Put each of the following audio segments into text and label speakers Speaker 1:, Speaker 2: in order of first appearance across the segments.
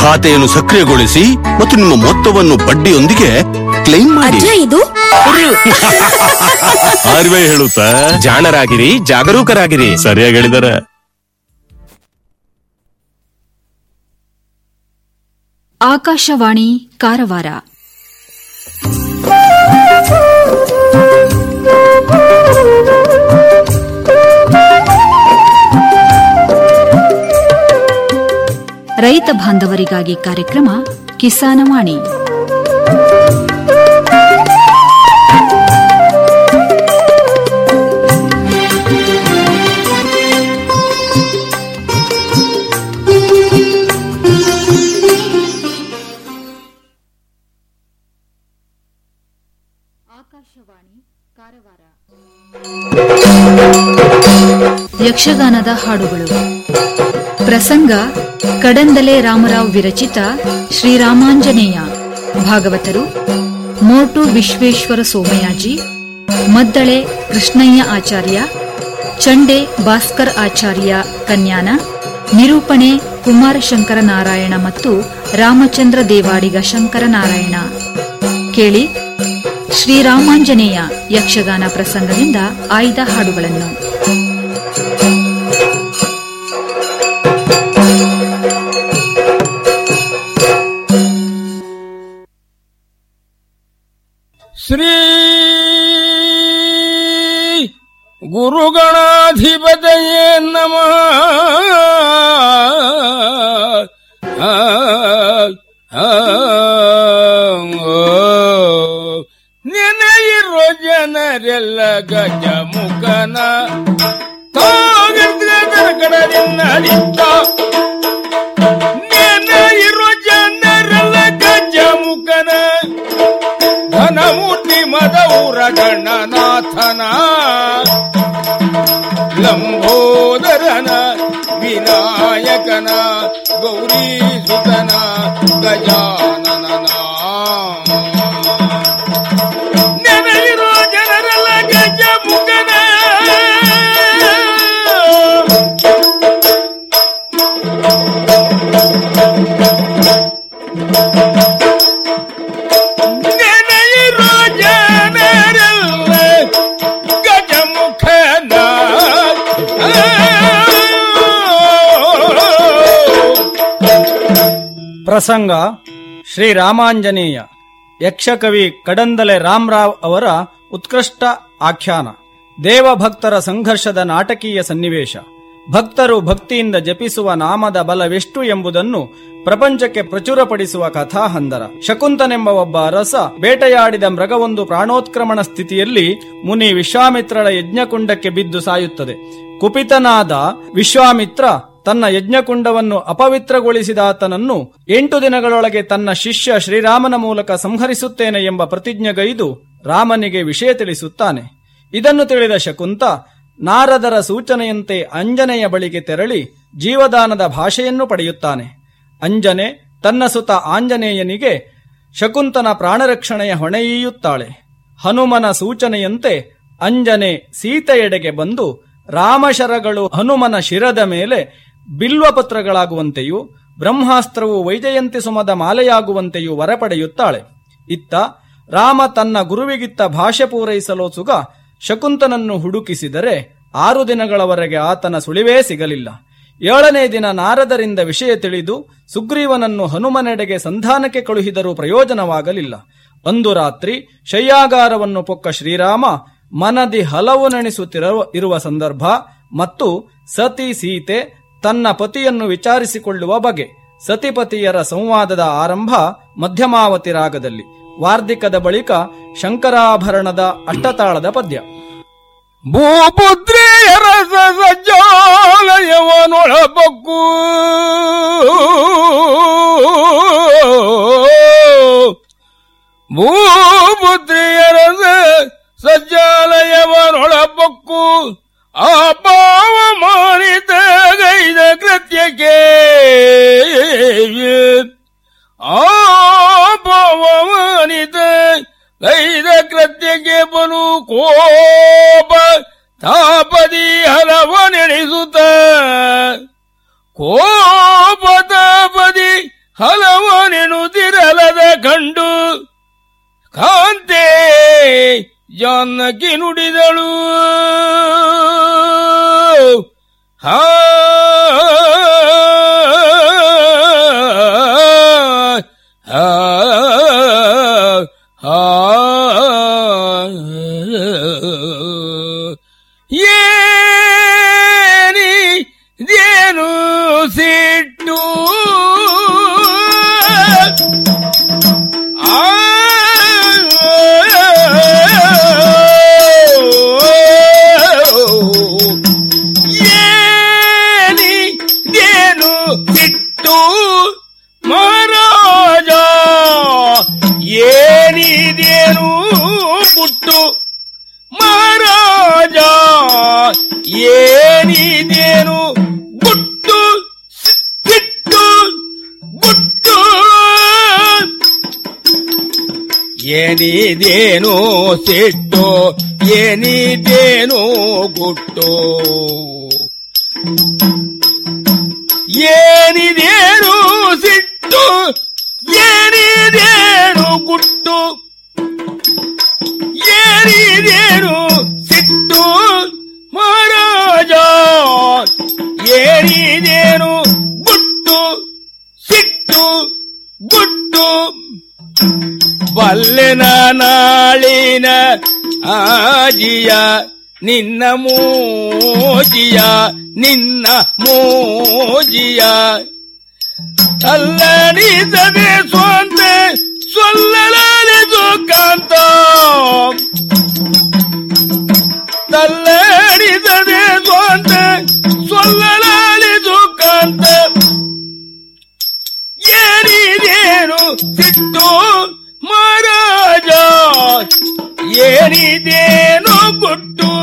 Speaker 1: ಖಾತೆಯನ್ನು ಸಕ್ರಿಯಗೊಳಿಸಿ ಮತ್ತು ನಿಮ್ಮ ಮೊತ್ತವನ್ನು ಬಡ್ಡಿಯೊಂದಿಗೆ ಕ್ಲೈಮ್ ಮಾಡಿ
Speaker 2: ಅಜ್ಜ ಇದು
Speaker 1: ಆರ್ವೇ ಹೇಳುತ್ತಾ
Speaker 3: ಜಾಣರಾಗಿರಿ ಜಾಗರೂಕರಾಗಿರಿ
Speaker 1: ಸರಿಯಾಗಿ ಹೇಳಿದಾರೆ
Speaker 4: ಆಕಾಶವಾಣಿ ಕಾರವಾರ ರೈತ ಬಾಂಧವರಿಗಾಗಿ ಕಾರ್ಯಕ್ರಮ ಕಿಸಾನವಾಣಿ ಯಕ್ಷಗಾನದ ಹಾಡುಗಳು ಪ್ರಸಂಗ ಕಡಂದಲೆ ರಾಮರಾವ್ ವಿರಚಿತ ಶ್ರೀರಾಮಾಂಜನೇಯ ಭಾಗವತರು ಮೋಟು ವಿಶ್ವೇಶ್ವರ ಸೋಮಯಾಜಿ ಮದ್ದಳೆ ಕೃಷ್ಣಯ್ಯ ಆಚಾರ್ಯ ಚಂಡೆ ಭಾಸ್ಕರ್ ಆಚಾರ್ಯ ಕನ್ಯಾನ ನಿರೂಪಣೆ ಕುಮಾರಶಂಕರ ನಾರಾಯಣ ಮತ್ತು ರಾಮಚಂದ್ರ ದೇವಾಡಿಗ ಶಂಕರನಾರಾಯಣ ಕೇಳಿ ಶ್ರೀರಾಮಾಂಜನೇಯ ಯಕ್ಷಗಾನ ಪ್ರಸಂಗದಿಂದ ಆಯ್ದ ಹಾಡುಗಳನ್ನು
Speaker 5: ಶ್ರೀ ಗುರುಗಣಾಧಿಪತಯೇ ನಮಃ ಆ, ಆ, ಓ. ನೆನೆಯಿರೋ ಜನರೆಲ್ಲ ಗಜ ಮುಖನ ಕಡದಿಂದ ನೆನೆಯಿರೋ ಜನರೆಲ್ಲ ಗಜ ಮುಖನ ಘನಮೂರ್ತಿ ಮದೌರ ಗಣನಾಥನ ಲಂಬೋದರನ ವಿನಾಯಕನ ಗೌರಿ ಸುತನ ಗಜಾನನ ನೆನೆಯಿರೋ ಜನರೆಲ್ಲ ಗಜ ಮುಖನ ನೆನೆಯಿರೋ ಜನರೆಲ್ಲ ಗಜಮುಖನ
Speaker 6: ಪ್ರಸಂಗ ಶ್ರೀರಾಮಾಂಜನೇಯ ಯಕ್ಷಕವಿ ಕಡಂದಲೆ ರಾಮರಾವ್ ಅವರ ಉತ್ಕೃಷ್ಟ ಆಖ್ಯಾನ ದೇವಭಕ್ತರ ಸಂಘರ್ಷದ ನಾಟಕೀಯ ಸನ್ನಿವೇಶ ಭಕ್ತರು ಭಕ್ತಿಯಿಂದ ಜಪಿಸುವ ನಾಮದ ಬಲವೆಷ್ಟು ಎಂಬುದನ್ನು ಪ್ರಪಂಚಕ್ಕೆ ಪ್ರಚುರಪಡಿಸುವ ಕಥಾಹಂದರ ಶಕುಂತನೆಂಬ ಒಬ್ಬ ಅರಸ ಬೇಟೆಯಾಡಿದ ಮೃಗವೊಂದು ಪ್ರಾಣೋತ್ಕ್ರಮಣ ಸ್ಥಿತಿಯಲ್ಲಿ ಮುನಿ ವಿಶ್ವಾಮಿತ್ರಳ ಯಜ್ಞಕುಂಡಕ್ಕೆ ಬಿದ್ದು ಸಾಯುತ್ತದೆ ಕುಪಿತನಾದ ವಿಶ್ವಾಮಿತ್ರ ತನ್ನ ಯಜ್ಞಕುಂಡವನ್ನು ಅಪವಿತ್ರಗೊಳಿಸಿದಾತನನ್ನು ಎಂಟು ದಿನಗಳೊಳಗೆ ತನ್ನ ಶಿಷ್ಯ ಶ್ರೀರಾಮನ ಮೂಲಕ ಸಂಹರಿಸುತ್ತೇನೆ ಎಂಬ ಪ್ರತಿಜ್ಞೆಗೈದು ರಾಮನಿಗೆ ವಿಷಯ ತಿಳಿಸುತ್ತಾನೆ ಇದನ್ನು ತಿಳಿದ ಶಕುಂತ ನಾರದರ ಸೂಚನೆಯಂತೆ ಅಂಜನೆಯ ಬಳಿಗೆ ತೆರಳಿ ಜೀವದಾನದ ಭಾಷೆಯನ್ನು ಪಡೆಯುತ್ತಾನೆ ಅಂಜನೆ ತನ್ನ ಸುತ ಆಂಜನೇಯನಿಗೆ ಶಕುಂತನ ಪ್ರಾಣರಕ್ಷಣೆಯ ಹೊಣೆಯೀಯುತ್ತಾಳೆ ಹನುಮನ ಸೂಚನೆಯಂತೆ ಅಂಜನೆ ಸೀತೆಯೆಡೆಗೆ ಬಂದು ರಾಮಶರಗಳು ಹನುಮನ ಶಿರದ ಮೇಲೆ ಬಿಲ್ವಪತ್ರಗಳಾಗುವಂತೆಯೂ ಬ್ರಹ್ಮಾಸ್ತ್ರವು ವೈಜಯಂತಿ ಸುಮದ ಮಾಲೆಯಾಗುವಂತೆಯೂ ವರ ಪಡೆಯುತ್ತಾಳೆ ಇತ್ತ ರಾಮ ತನ್ನ ಗುರುವಿಗಿತ್ತ ಭಾಷೆ ಪೂರೈಸಲು ಸುಗ ಶಕುಂತನನ್ನು ಹುಡುಕಿಸಿದರೆ ಆರು ದಿನಗಳವರೆಗೆ ಆತನ ಸುಳಿವೇ ಸಿಗಲಿಲ್ಲ ಏಳನೇ ದಿನ ನಾರದರಿಂದ ವಿಷಯ ತಿಳಿದು ಸುಗ್ರೀವನನ್ನು ಹನುಮನೆಡೆಗೆ ಸಂಧಾನಕ್ಕೆ ಕಳುಹಿದರೂ ಪ್ರಯೋಜನವಾಗಲಿಲ್ಲ ಒಂದು ರಾತ್ರಿ ಶಯ್ಯಾಗಾರವನ್ನು ಪೊಕ್ಕ ಶ್ರೀರಾಮ ಮನದಿ ಹಲವು ನೆನೆಸುತ್ತಿರುವ ಇರುವ ಸಂದರ್ಭ ಮತ್ತು ಸತಿ ಸೀತೆ ತನ್ನ ಪತಿಯನ್ನು ವಿಚಾರಿಸಿಕೊಳ್ಳುವ ಬಗೆ ಸತಿಪತಿಯರ ಸಂವಾದದ ಆರಂಭ ಮಧ್ಯಮಾವತಿ ರಾಗದಲ್ಲಿ ವಾರ್ಧಿಕದ ಬಳಿಕ ಶಂಕರಾಭರಣದ ಅಷ್ಟತಾಳದ ಪದ್ಯ
Speaker 5: ಭೂಪುತ್ರಿಯರ ಸಜ್ಜಾಲಯವನೊಳಬಕ್ಕು ಭೂಪುತ್ರಿಯರ ಸಜ್ಜಾಲಯವನೊಳಬಕ್ಕು ಆ ಪಾವ ಮಾಡಿದ ಗೈದ ಕೃತ್ಯಕ್ಕೆ ಆ ಪಾವ ಮಾಡಿದ ಗೈದ ಕೃತ್ಯಕ್ಕೆ ಬಲು ಕೋಪ ತಾಪದಿ ಹಲವ ನೆನೆಸುತ್ತ ಕೋಪ ತಾಪದಿ ಹಲವನೆನುದಿರಲದ ಕಂಡು ಕಾಂತೆ ಜಾನಕಿ ನುಡಿದಳು ಹಾ ಹಾ ಹಾ ಏನಿದೇನು ಸಿಟ್ಟು ಆ ಏನಿದೇನು ಸಿಟ್ಟು ಮಹಾರಾಜ ಏನಿದೇನು ಗುಟ್ಟು ಮಹಾರಾಜ ಏನಿದೇನು ಗುಟ್ಟು ಸಿಟ್ಟು ಗುಟ್ಟು ಏನಿದೇನು ಸಿಟ್ಟು ಏನಿದೇನು ಗುಟ್ಟು ಏನಿದೇನು ಸಿಟ್ಟು ಏನಿದೇನು ಗುಟ್ಟು ಏನಿದೇನು ಸಿಟ್ಟು ಮಹಾರಾಜ ಏನಿದೇನು ಗುಟ್ಟು ಸಿಟ್ಟು ಗುಟ್ಟು ಬಲ್ಲೆನ ನಾಳಿನ ಆಜಿಯ ನಿನ್ನ ಮೋಜಿಯ ನಿನ್ನ ಮೋಜಿಯ ಅಲ್ಲಣಿಸದೆ ಸ್ವಂತ ಸೊಲ್ಲಲಾಲಿದು ಕಾಂತ ತಲ್ಲಣಿಸದೆ ಸ್ವಂತ ಸೊಲ್ಲಲಾಲಿದು ಕಾಂತ ಏನಿದೇನು ಸಿಟ್ಟು ಮಹಾರಾಜ ಏನಿದೇನು ಗುಟ್ಟು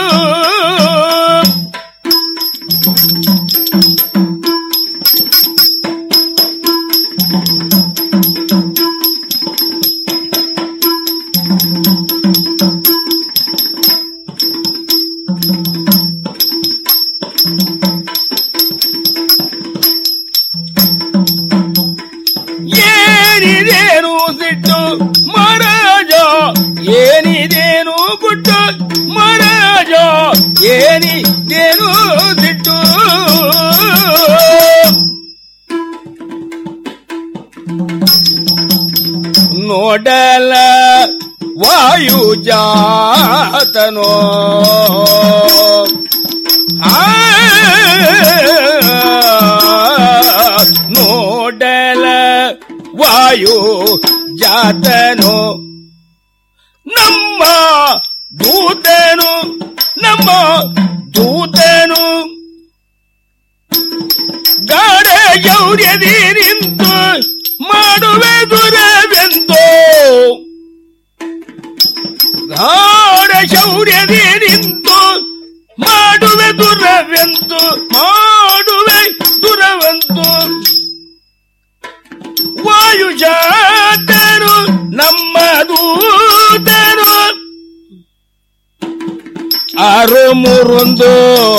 Speaker 5: ಏನಿದೇನು ಸಿಟ್ಟು ಮಹಾರಾಜ ಏನಿದೇನು ಗುಟ್ಟು ಮಹಾರಾಜ ಏನಿದೇನು ಸಿಟ್ಟು ನೋಡಲ ವಾಯು ಜಾತನೋ ಆ ನೋಡಲ ವಾಯು ಜಾತನು ನಮ್ಮ ದೂತನು ನಮ್ಮ ದೂತನು ಗಾಢ ಗೌರ್ಯದಿ ನಿಂತು ಮಾಡುವೆ ದುರವೆಂದು ಗಾಢ ಶೌರ್ಯದಿ ನಿಂತು ಮಾಡುವೆ ದುರವೆಂದು ಮಾಡುವೆ ದುರವಂತು ವಾಯುಜಾತರು ನಮ್ಮ ದೂತರು ಆರು ಮೂರೊಂದು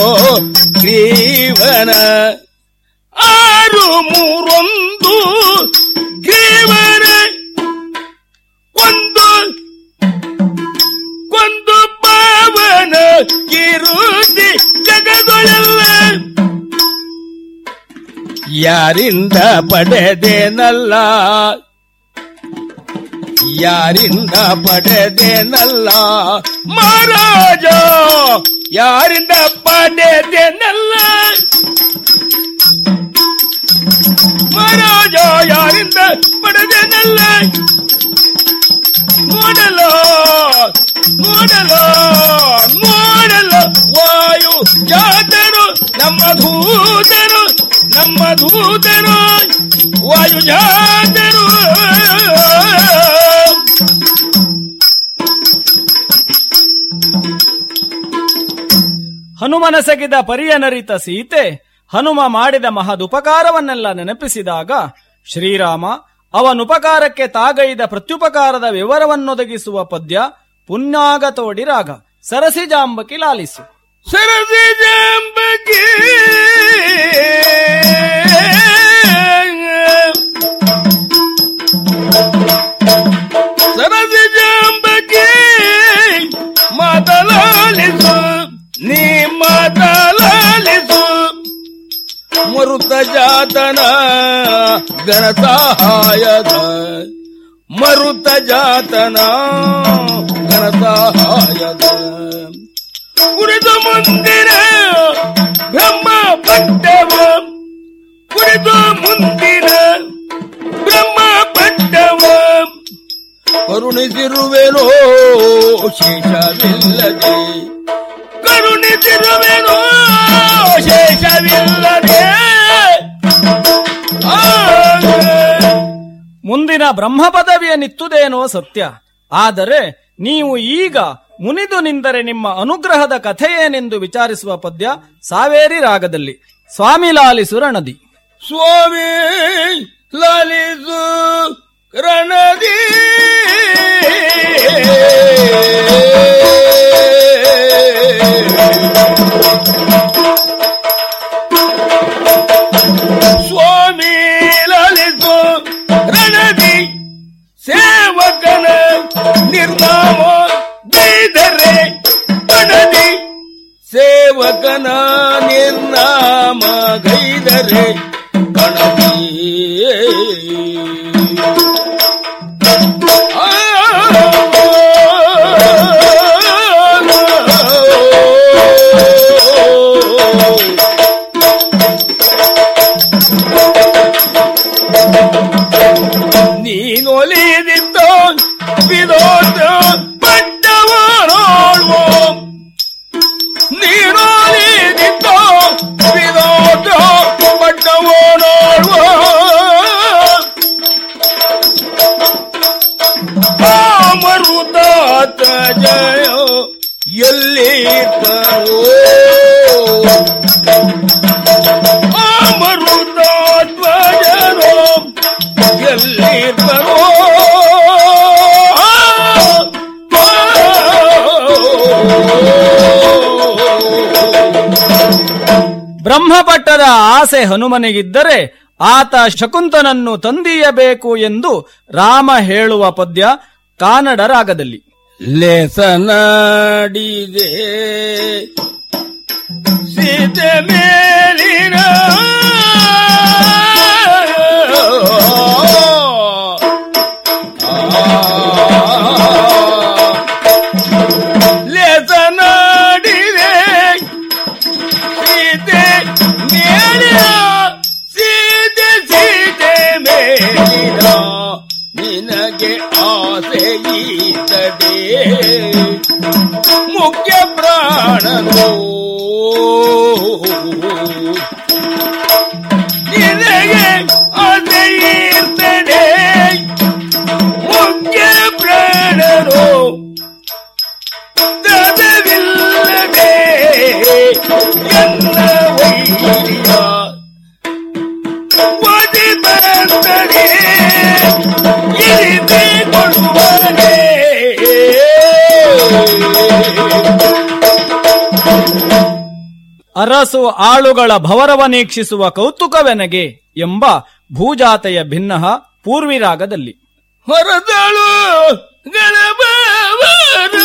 Speaker 5: ಗ್ರೀವನ ಆರು ಮೂರೊಂದು ಗ್ರೀವನ ಒಂದು ಕೊಂದು ಪಾವನ ಕಿರುತಿ ಜಗದೊಳೆಲ್ಲ ಯಾರಿಂದ ಪಡೆದೇನಲ್ಲ ಯಾರಿಂದ ಪಡೆದೇನಲ್ಲ ಮಹಾರಾಜ ಯಾರಿಂದ ಪಡೆದೇನಲ್ಲ ಮಹಾರಾಜ ಯಾರಿಂದ ಪಡೆದೇನಲ್ಲ ನೋಡಲು ನೋಡಲು ನೋಡಲು ವಾಯು ಜಾತರು ನಮ್ಮ ದೂತರು ನಮ್ಮ ದೂತರು ವಾಯು ಜಾತರು
Speaker 6: ಹನುಮನಸಗಿದ ಪರಿಯನರಿತ ಸೀತೆ ಹನುಮ ಮಾಡಿದ ಮಹದುಪಕಾರವನ್ನೆಲ್ಲ ನೆನಪಿಸಿದಾಗ ಶ್ರೀರಾಮ ಅವನುಪಕಾರಕ್ಕೆ ತಾಗೈದ ಪ್ರತ್ಯುಪಕಾರದ ವಿವರವನ್ನೊದಗಿಸುವ ಪದ್ಯ ಪುಣ್ಯಾಗತೋಡಿ ರಾಗ ಸರಸಿಜಾಂಬಕಿ ಲಾಲಿಸು
Speaker 5: ಸರಸಿ ಜಾಂಬಕಿ ಸರಸಿಜಾಂಬಕ್ಕೆ ಮಾತಲಾಲಿಸು ನೀ ಮಾತಲಾಲಿಸು ಮರುತ ಜಾತನ ಗಣ ಸಹಾಯದ ಮರುತ ಜಾತನ ಗಣ ಸಹಾಯದ ಕುರಿತು ಮುಂದಿನ ಬ್ರಹ್ಮ ಪಟ್ಟವ ಕುರಿತು ಮುಂದಿನ ಬ್ರಹ್ಮ ಪಟ್ಟವ ಕರುಣಿಸಿರುವೆನೋ ಶೇಷವಿಲ್ಲದೆ ಕರುಣಿಸಿರುವೆನೋ ಶೇಷವಿಲ್ಲದೆ ಆ
Speaker 6: ಮುಂದಿನ ಬ್ರಹ್ಮ ಪದವಿಯ ನಿತ್ತುದೇನೋ ಸತ್ಯ ಆದರೆ ನೀವು ಈಗ ಮುನಿದು ನಿಂದರೆ ನಿಮ್ಮ ಅನುಗ್ರಹದ ಕಥೆಯೇನೆಂದು ವಿಚಾರಿಸುವ ಪದ್ಯ ಸಾವೇರಿ ರಾಗದಲ್ಲಿ ಸ್ವಾಮಿ ಲಾಲಿಸು ರಣದಿ
Speaker 5: ಸ್ವಾಮಿ ಲಲಿಸು ರಣದಿ ಸ್ವಾಮಿ ಲಲಿಸು ರಣದಿ ಸೇವಕನ ನಿರ್ನಾಮ ಬೈದರೆ ರಣದಿ ಸೇವಕನ ನಿರ್ನಾಮ ಗೈದರೆ ಗಣತಿ ನೀನೊಲಿದಿದ್ದ ವಿರೋಧ ಪಟ್ಟವನೋಳ್ವೋ ನೀನೊಲಿದಿದ್ದ ವಿರೋಧ ಪಟ್ಟವನೋಳ್ವೋ ಮರುದಾತ ಜಯ ಎಲ್ಲಿ ತರೋ ಮರುದಾತ್ವಜರೋ ಎಲ್ಲಿ ಬರೋ
Speaker 6: ಬ್ರಹ್ಮಪಟ್ಟದ ಆಸೆ ಹನುಮನಿಗಿದ್ದರೆ ಆತ ಶಕುಂತನನ್ನು ತಂದೀಯಬೇಕು ಎಂದು ರಾಮ ಹೇಳುವ ಪದ್ಯ ಕಾನಡ ರಾಗದಲ್ಲಿ
Speaker 5: ಲೇಸನಾಡಿದೆ ಸೀತೆ ಮೇಲಿನ ಲೇಸನಾಡಿದೆ ಸೀತೆ ಮೇಲಿನ ಸೀತೆ ಸೀತೆ ಮೇಲಿನ ನಿನಗೆ ಆಸೆ ಈತಡೆ ಮುಖ್ಯ ಪ್ರಾಣನು ನಿನಗೆ ಆಸೆ ಈರ್ತಡೆ ಮುಖ್ಯ ಪ್ರಾಣನು ತದವಿಲ್ಲದೆ ಎನ್ನ ವೈರ್ಯ ಒದಿ ಬಂದರೆ ಇರಿದೆ ಕೊಡುವನೆ
Speaker 6: ಅರಸು ಆಳುಗಳ ಭವರವನೀಕ್ಷಿಸುವ ಕೌತುಕವೆನಗೆ ಎಂಬ ಭೂಜಾತೆಯ ಭಿನ್ನಃ ಪೂರ್ವಿ ರಾಗದಲ್ಲಿ
Speaker 5: ಹೊರದಳು ಗಳಬವರು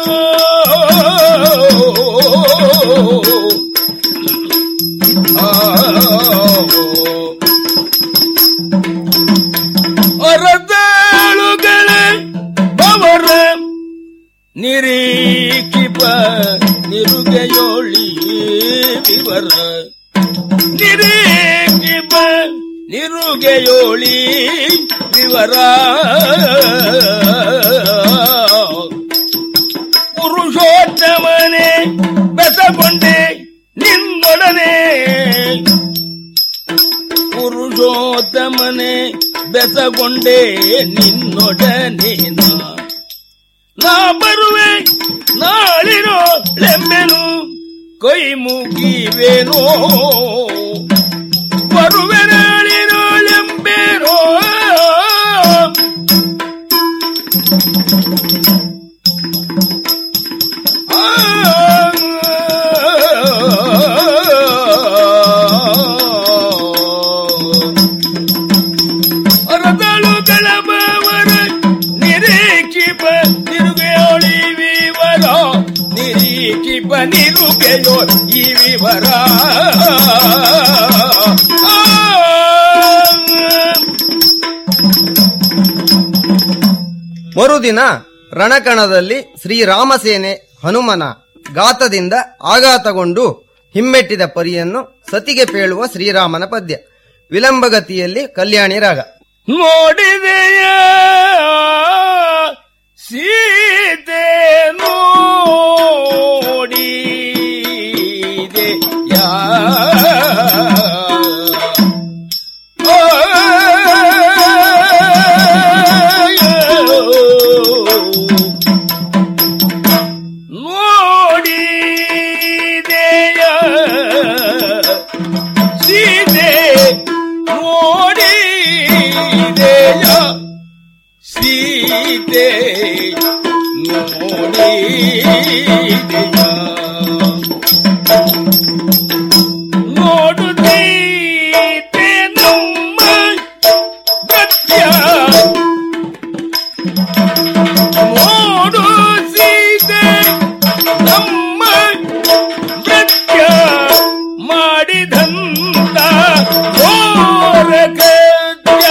Speaker 5: ಹೊರದಳುಗಳ ಬವರ ನಿರೀಕ್ಷಿಪ ನಿರುಗೆಯೋಳಿ ವಿವರ ನಿರೀಕ್ಷಿಪ ನಿರುಗೆಯೋಳಿ ವಿವರ ಪುರುಷೋತ್ತಮನೆ ಬೆಸಗೊಂಡೆ ನಿನ್ನೊಡನೆ ಪುರುಷೋತ್ತಮನೆ ಬೆಸಗೊಂಡೆ ನಿನ್ನೊಡನೆ ನಾ. ನಾ ಬರುವೆ ನಾಳಿನೋ ಲೆಮ್ಮೆನು ಕೈ ಮುಗಿವೆನೋ ಬರುವೆ ನಾಳಿನೋ ಲೆಂಬೆನೋ ಅರದಳು ಕಳಬವರ ನಿರೀಕ್ಷಿಪ ನಿರುಗೆಯೋಳಿ ವಿವರ ನಿರೀಕ್ಷಿಪ ನಿರುಗೆಯೋ ಈ ವಿವರ ಆ.
Speaker 2: ಮರುದಿನ ರಣಕಣದಲ್ಲಿ ಶ್ರೀರಾಮಸೇನೆ ಹನುಮನ ಗಾತದಿಂದ ಆಘಾತಗೊಂಡು ಹಿಮ್ಮೆಟ್ಟಿದ ಪರಿಯನ್ನು ಸತಿಗೆ ಪೇಳುವ ಶ್ರೀರಾಮನ ಪದ್ಯ ವಿಲಂಬಗತಿಯಲ್ಲಿ ಕಲ್ಯಾಣಿ ರಾಗ
Speaker 5: ನೋಡಿದೆಯ ಸೀತೆ ನೋಡಿದೆಯ ನೋಡಿದೆಯ ಸೀತೆ ನೋಡಿದೆಯ ಸೀತೆ ನೋಡಿದೆಯ ನೋಡುತ್ತೀತೆ ನಮ್ಮ ನೃತ್ಯ ನೋಡು ಸೀತೆ ನಮ್ಮ ನೃತ್ಯ ಮಾಡಿದಂತ ಘೋರ ಕೃತ್ಯ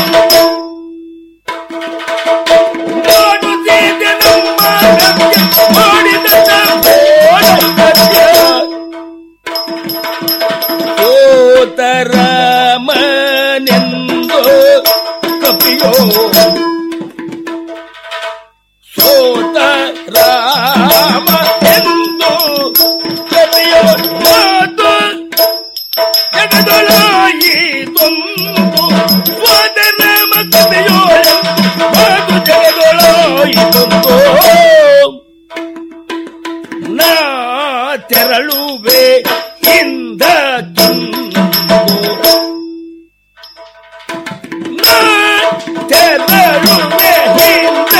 Speaker 5: ನೋಡು ಸೀತೆ ನಮ್ಮ ನೃತ್ಯ ಮಾಡಿದಂತ ಘೋರ ಕೃತ್ಯ ಸೋತರಮನೆಂದು ಕಪಿಯೋ ಸೋತ ರಾಮ ಎಂದು ಕಪಿಯೋ ಮಾತು ಜಗದೊಳಾಯಿತೊಂದು ಸೋದರಮ ಕಪಿಯೋ ಮಾತು ಜಗದೊಳಾಯಿತೊಂದು ನಾ ತೆರಳುವೆ ಹಿಂದ ನಾ ತೆರಳುವೆ ಹಿಂದ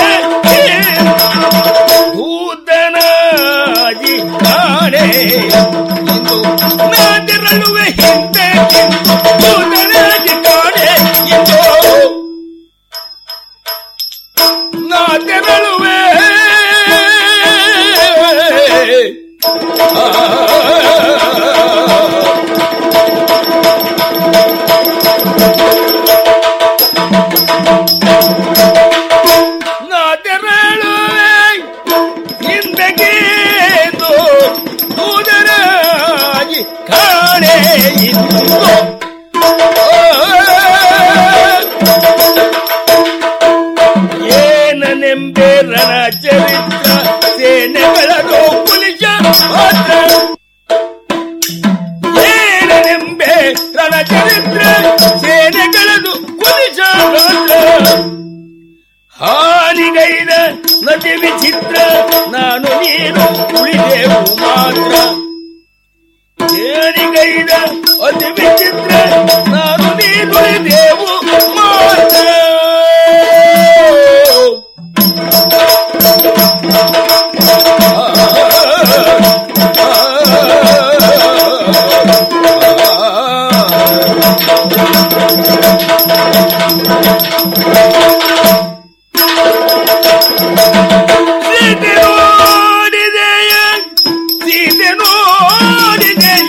Speaker 5: ದೂತನಾಗಿ ಕಾಣೆ ಇಂದು ನಾ ತೆರಳುವೆ ಹಿಂದೆ ದೂತನಾಗಿ ಕಾಣೆ ಇಂದು ನಾ ತೆರಳುವೆ ನಾ ತೆರಳುವೆ ಹಿಂದಗೇದು ದೂದರಾಗಿ ಕಾಣೆ ಇಂದು ಏನನೆಂಬೆ ರಣ ಚರಿತ್ರ ಸೇನೆಗಳದು ಪುಲಿಶ ಮಾತ್ರ ಏನನೆಂಬೆ ರಣ ಚರಿತ್ರ ಸೇನೆಗಳದು ಪುಲಿಶ ಮಾತ್ರ ಹಾನಿಗೈದ ನಟಿ ವಿಚಿತ್ರ ನಾನು ನೀನು ಉಳಿದೆವು ಮಾತ್ರ ಏನಿಗೈದ ಅತಿ ವಿಚಿತ್ರ ನಾನು ನೀನು ಉಳಿದೆವು ಮಾತ್ರ ಸೀತೆ ನೋಡಿದೆಯ ಸೀತೆ ನೋಡಿದೆಯ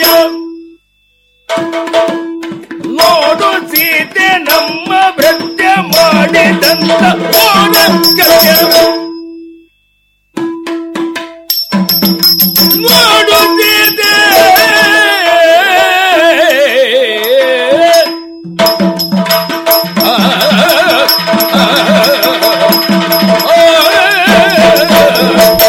Speaker 5: ನೋಡು ಸೀತೆ ನಮ್ಮ ಭೃತ್ಯ ಮಾಡಿದಂತ ಹೋದ ಕೃತ್ಯ. ನೋಡು ಸೀತೆ ಆ, ಆ, ಆ, ಆ.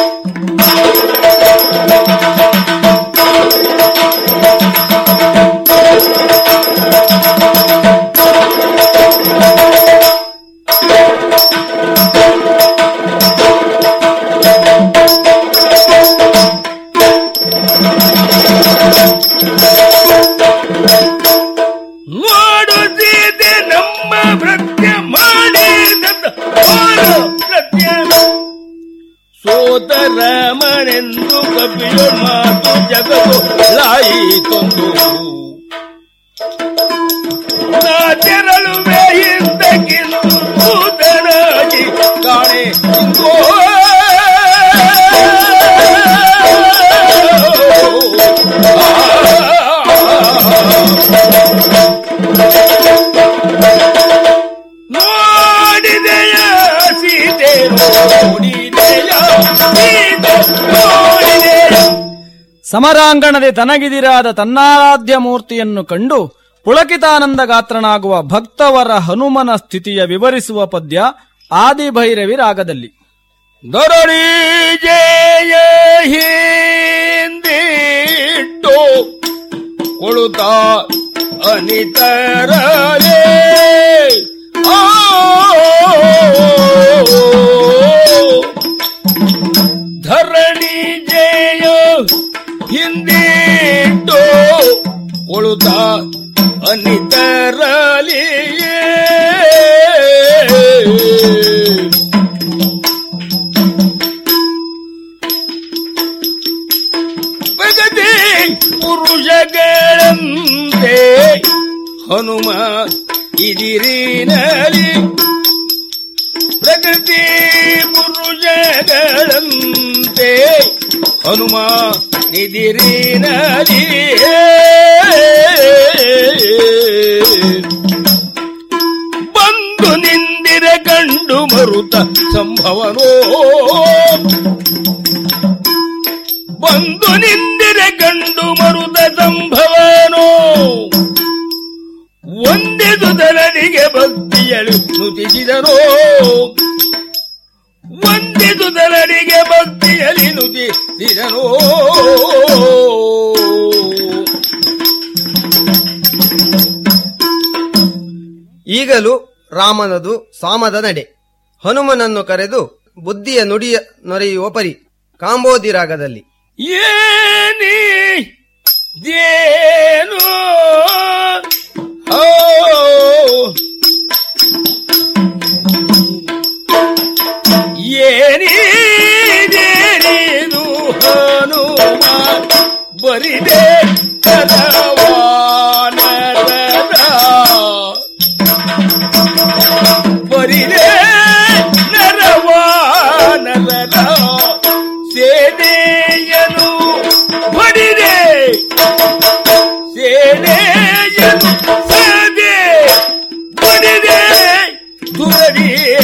Speaker 5: ನೋಡುತ್ತಿದೆ ನಮ್ಮ ಭೃತ್ಯ ಮಾಡಿದಂತ ಘೋರ ಕೃತ್ಯ. ಸೋದರಮನೆಂದು ಕಪಿಯ ಮಾತು ಜಗದು ಲಾಯಿತೊಂದು ನಾ ತೆರಳುವೆ ಹಿಂದಕ್ಕಿಂತ
Speaker 6: ಸಮರಾಂಗಣದೆ ತನಗಿದಿರಾದ ತನ್ನಾರಾಧ್ಯ ಮೂರ್ತಿಯನ್ನು ಕಂಡು ಪುಳಕಿತಾನಂದ ಗಾತ್ರನಾಗುವ ಭಕ್ತವರ ಹನುಮನ ಸ್ಥಿತಿಯ ವಿವರಿಸುವ ಪದ್ಯ ಆದಿಭೈರವಿ ರಾಗದಲ್ಲಿ
Speaker 5: ದೊರಳಿ ಜಯ ಹಿಂದಿಟ್ಟು ಕೊಳುತ್ತ ಅನಿತರಲೇ ಆ ಧರಣಿ ಜಯ ಹಿಂದಿಟ್ಟು ಕೊಳುತ್ತ ಅನಿತರಲಿಯೇ ಪ್ರಗತಿ ಪುರುಷಗಳಂತೆ ಹನುಮ ಇದಿರಿನಲಿ ಪ್ರಗತಿ ಪುರುಷಗಳಂತೆ ಹನುಮ ನಿದಿರಿನಲಿ ಬಂದು ನಿಂದಿರೆ ಕಂಡು ಮರುತ ಸಂಭವನೋ ಬಂದು ನಿಂದಿರೆ ಗಂಡು ಮರುದ ಸಂಭವನೋ ಒಂದೆದು ದರನಿಗೆ ಭಕ್ತಿಯಳು ನುತಿಸಿದನೋ ಒಂದೆದು ದರನಿಗೆ ಭಕ್ತಿಯಲಿ ನುತಿಸಿದನೋ
Speaker 2: ಈಗಲೂ ರಾಮನದು ಸಾಮದ ನಡೆ ಹನುಮನನ್ನು ಕರೆದು ಬುದ್ಧಿಯ ನುಡಿಯ ನೊರೆಯುವ ಪರಿ ಕಾಂಬೋದಿ ರಾಗದಲ್ಲಿ
Speaker 5: ಏನಿ ದೇನು ಓ ಏನಿ ದೇನಿದು ಹನುಮ ಬರಿದೆ ಕದವಾನರದ ಬರಿದೆ ನರವಾನರದ ಸೇನೆಯನು ಬಡಿದೆ ಸೇನೆಯನು ಸದೆ ಬಡಿದೆ ದುರಡಿಯೇ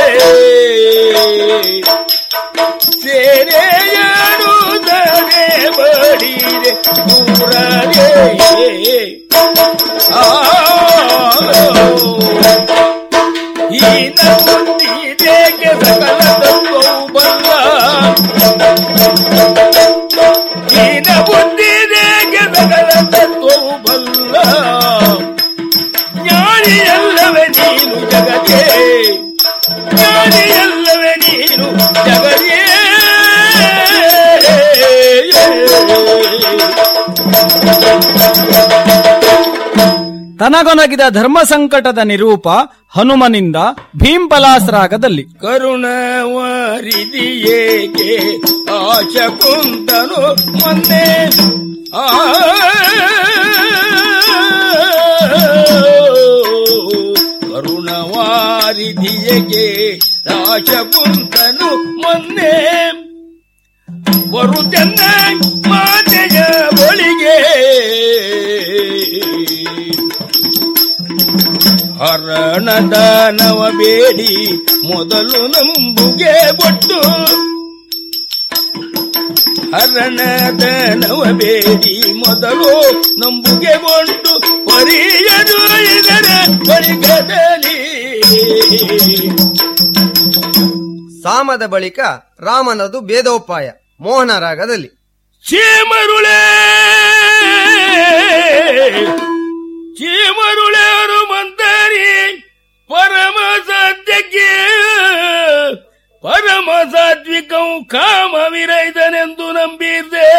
Speaker 5: ಸೇನೆಯನು ಸದೆ ಬಡಿದೆ ದುರಡಿಯೇ ಆ ಈನ ಬುದ್ಧಿದೇಗೆ ಸಕಲ ತತ್ವವು ಬಲ್ಲ ಈನ ಬುದ್ಧಿದೇಗೆ ಸಕಲ ತತ್ವವು ಬಲ್ಲ ಜ್ಞಾನಿಯಲ್ಲವೇ ನೀನು ಜಗದೇ ಜ್ಞಾನಿಯಲ್ಲವೇ ನೀನು ಜಗದೇ
Speaker 6: ತನಗೊನಗಿದ ಧರ್ಮ ಸಂಕಟದ ನಿರೂಪ ಹನುಮನಿಂದ ಭೀಂಪಲಾಸ್ ರಾಗದಲ್ಲಿ
Speaker 5: ಕರುಣವರಿದಿಯೇಕೆ ಆಶ ಕುಂತನು ಮೊನ್ನೆ ಆ ಕರುಣವಾರಿದಿಯೇಕೆ ಆಶ ಕುಂತನು ಮೊನ್ನೆ ಬರುತ್ತನ್ನ ಮಾತೆಯ ಬಳಿಗೆ ಹರಣದಾನವ ಬೇಡಿ ಮೊದಲು ನಂಬುಗೆ ಕೊಟ್ಟು ಹರಣದಾನವ ಬೇಡಿ ಮೊದಲು ನಂಬುಗೆ ಕೊಂಡು ಪರಿಯದು ಇದರ ಬಳಿಗದಲ್ಲಿ
Speaker 2: ಸಾಮದ ಬಳಿಕ ರಾಮನದು ಭೇದೋಪಾಯ ಮೋಹನ ರಾಗದಲ್ಲಿ
Speaker 5: ಚೀಮರುಳೆ ಚೀಮರುಳೇರು ಮಂದರಿ ಪರಮ ಸತ್ಯಕ್ಕೆ ಪರಮ ಸಾತ್ವಿಕಂ ಕಾಮ ವಿರೈದನೆಂದು ನಂಬಿದ್ದೆ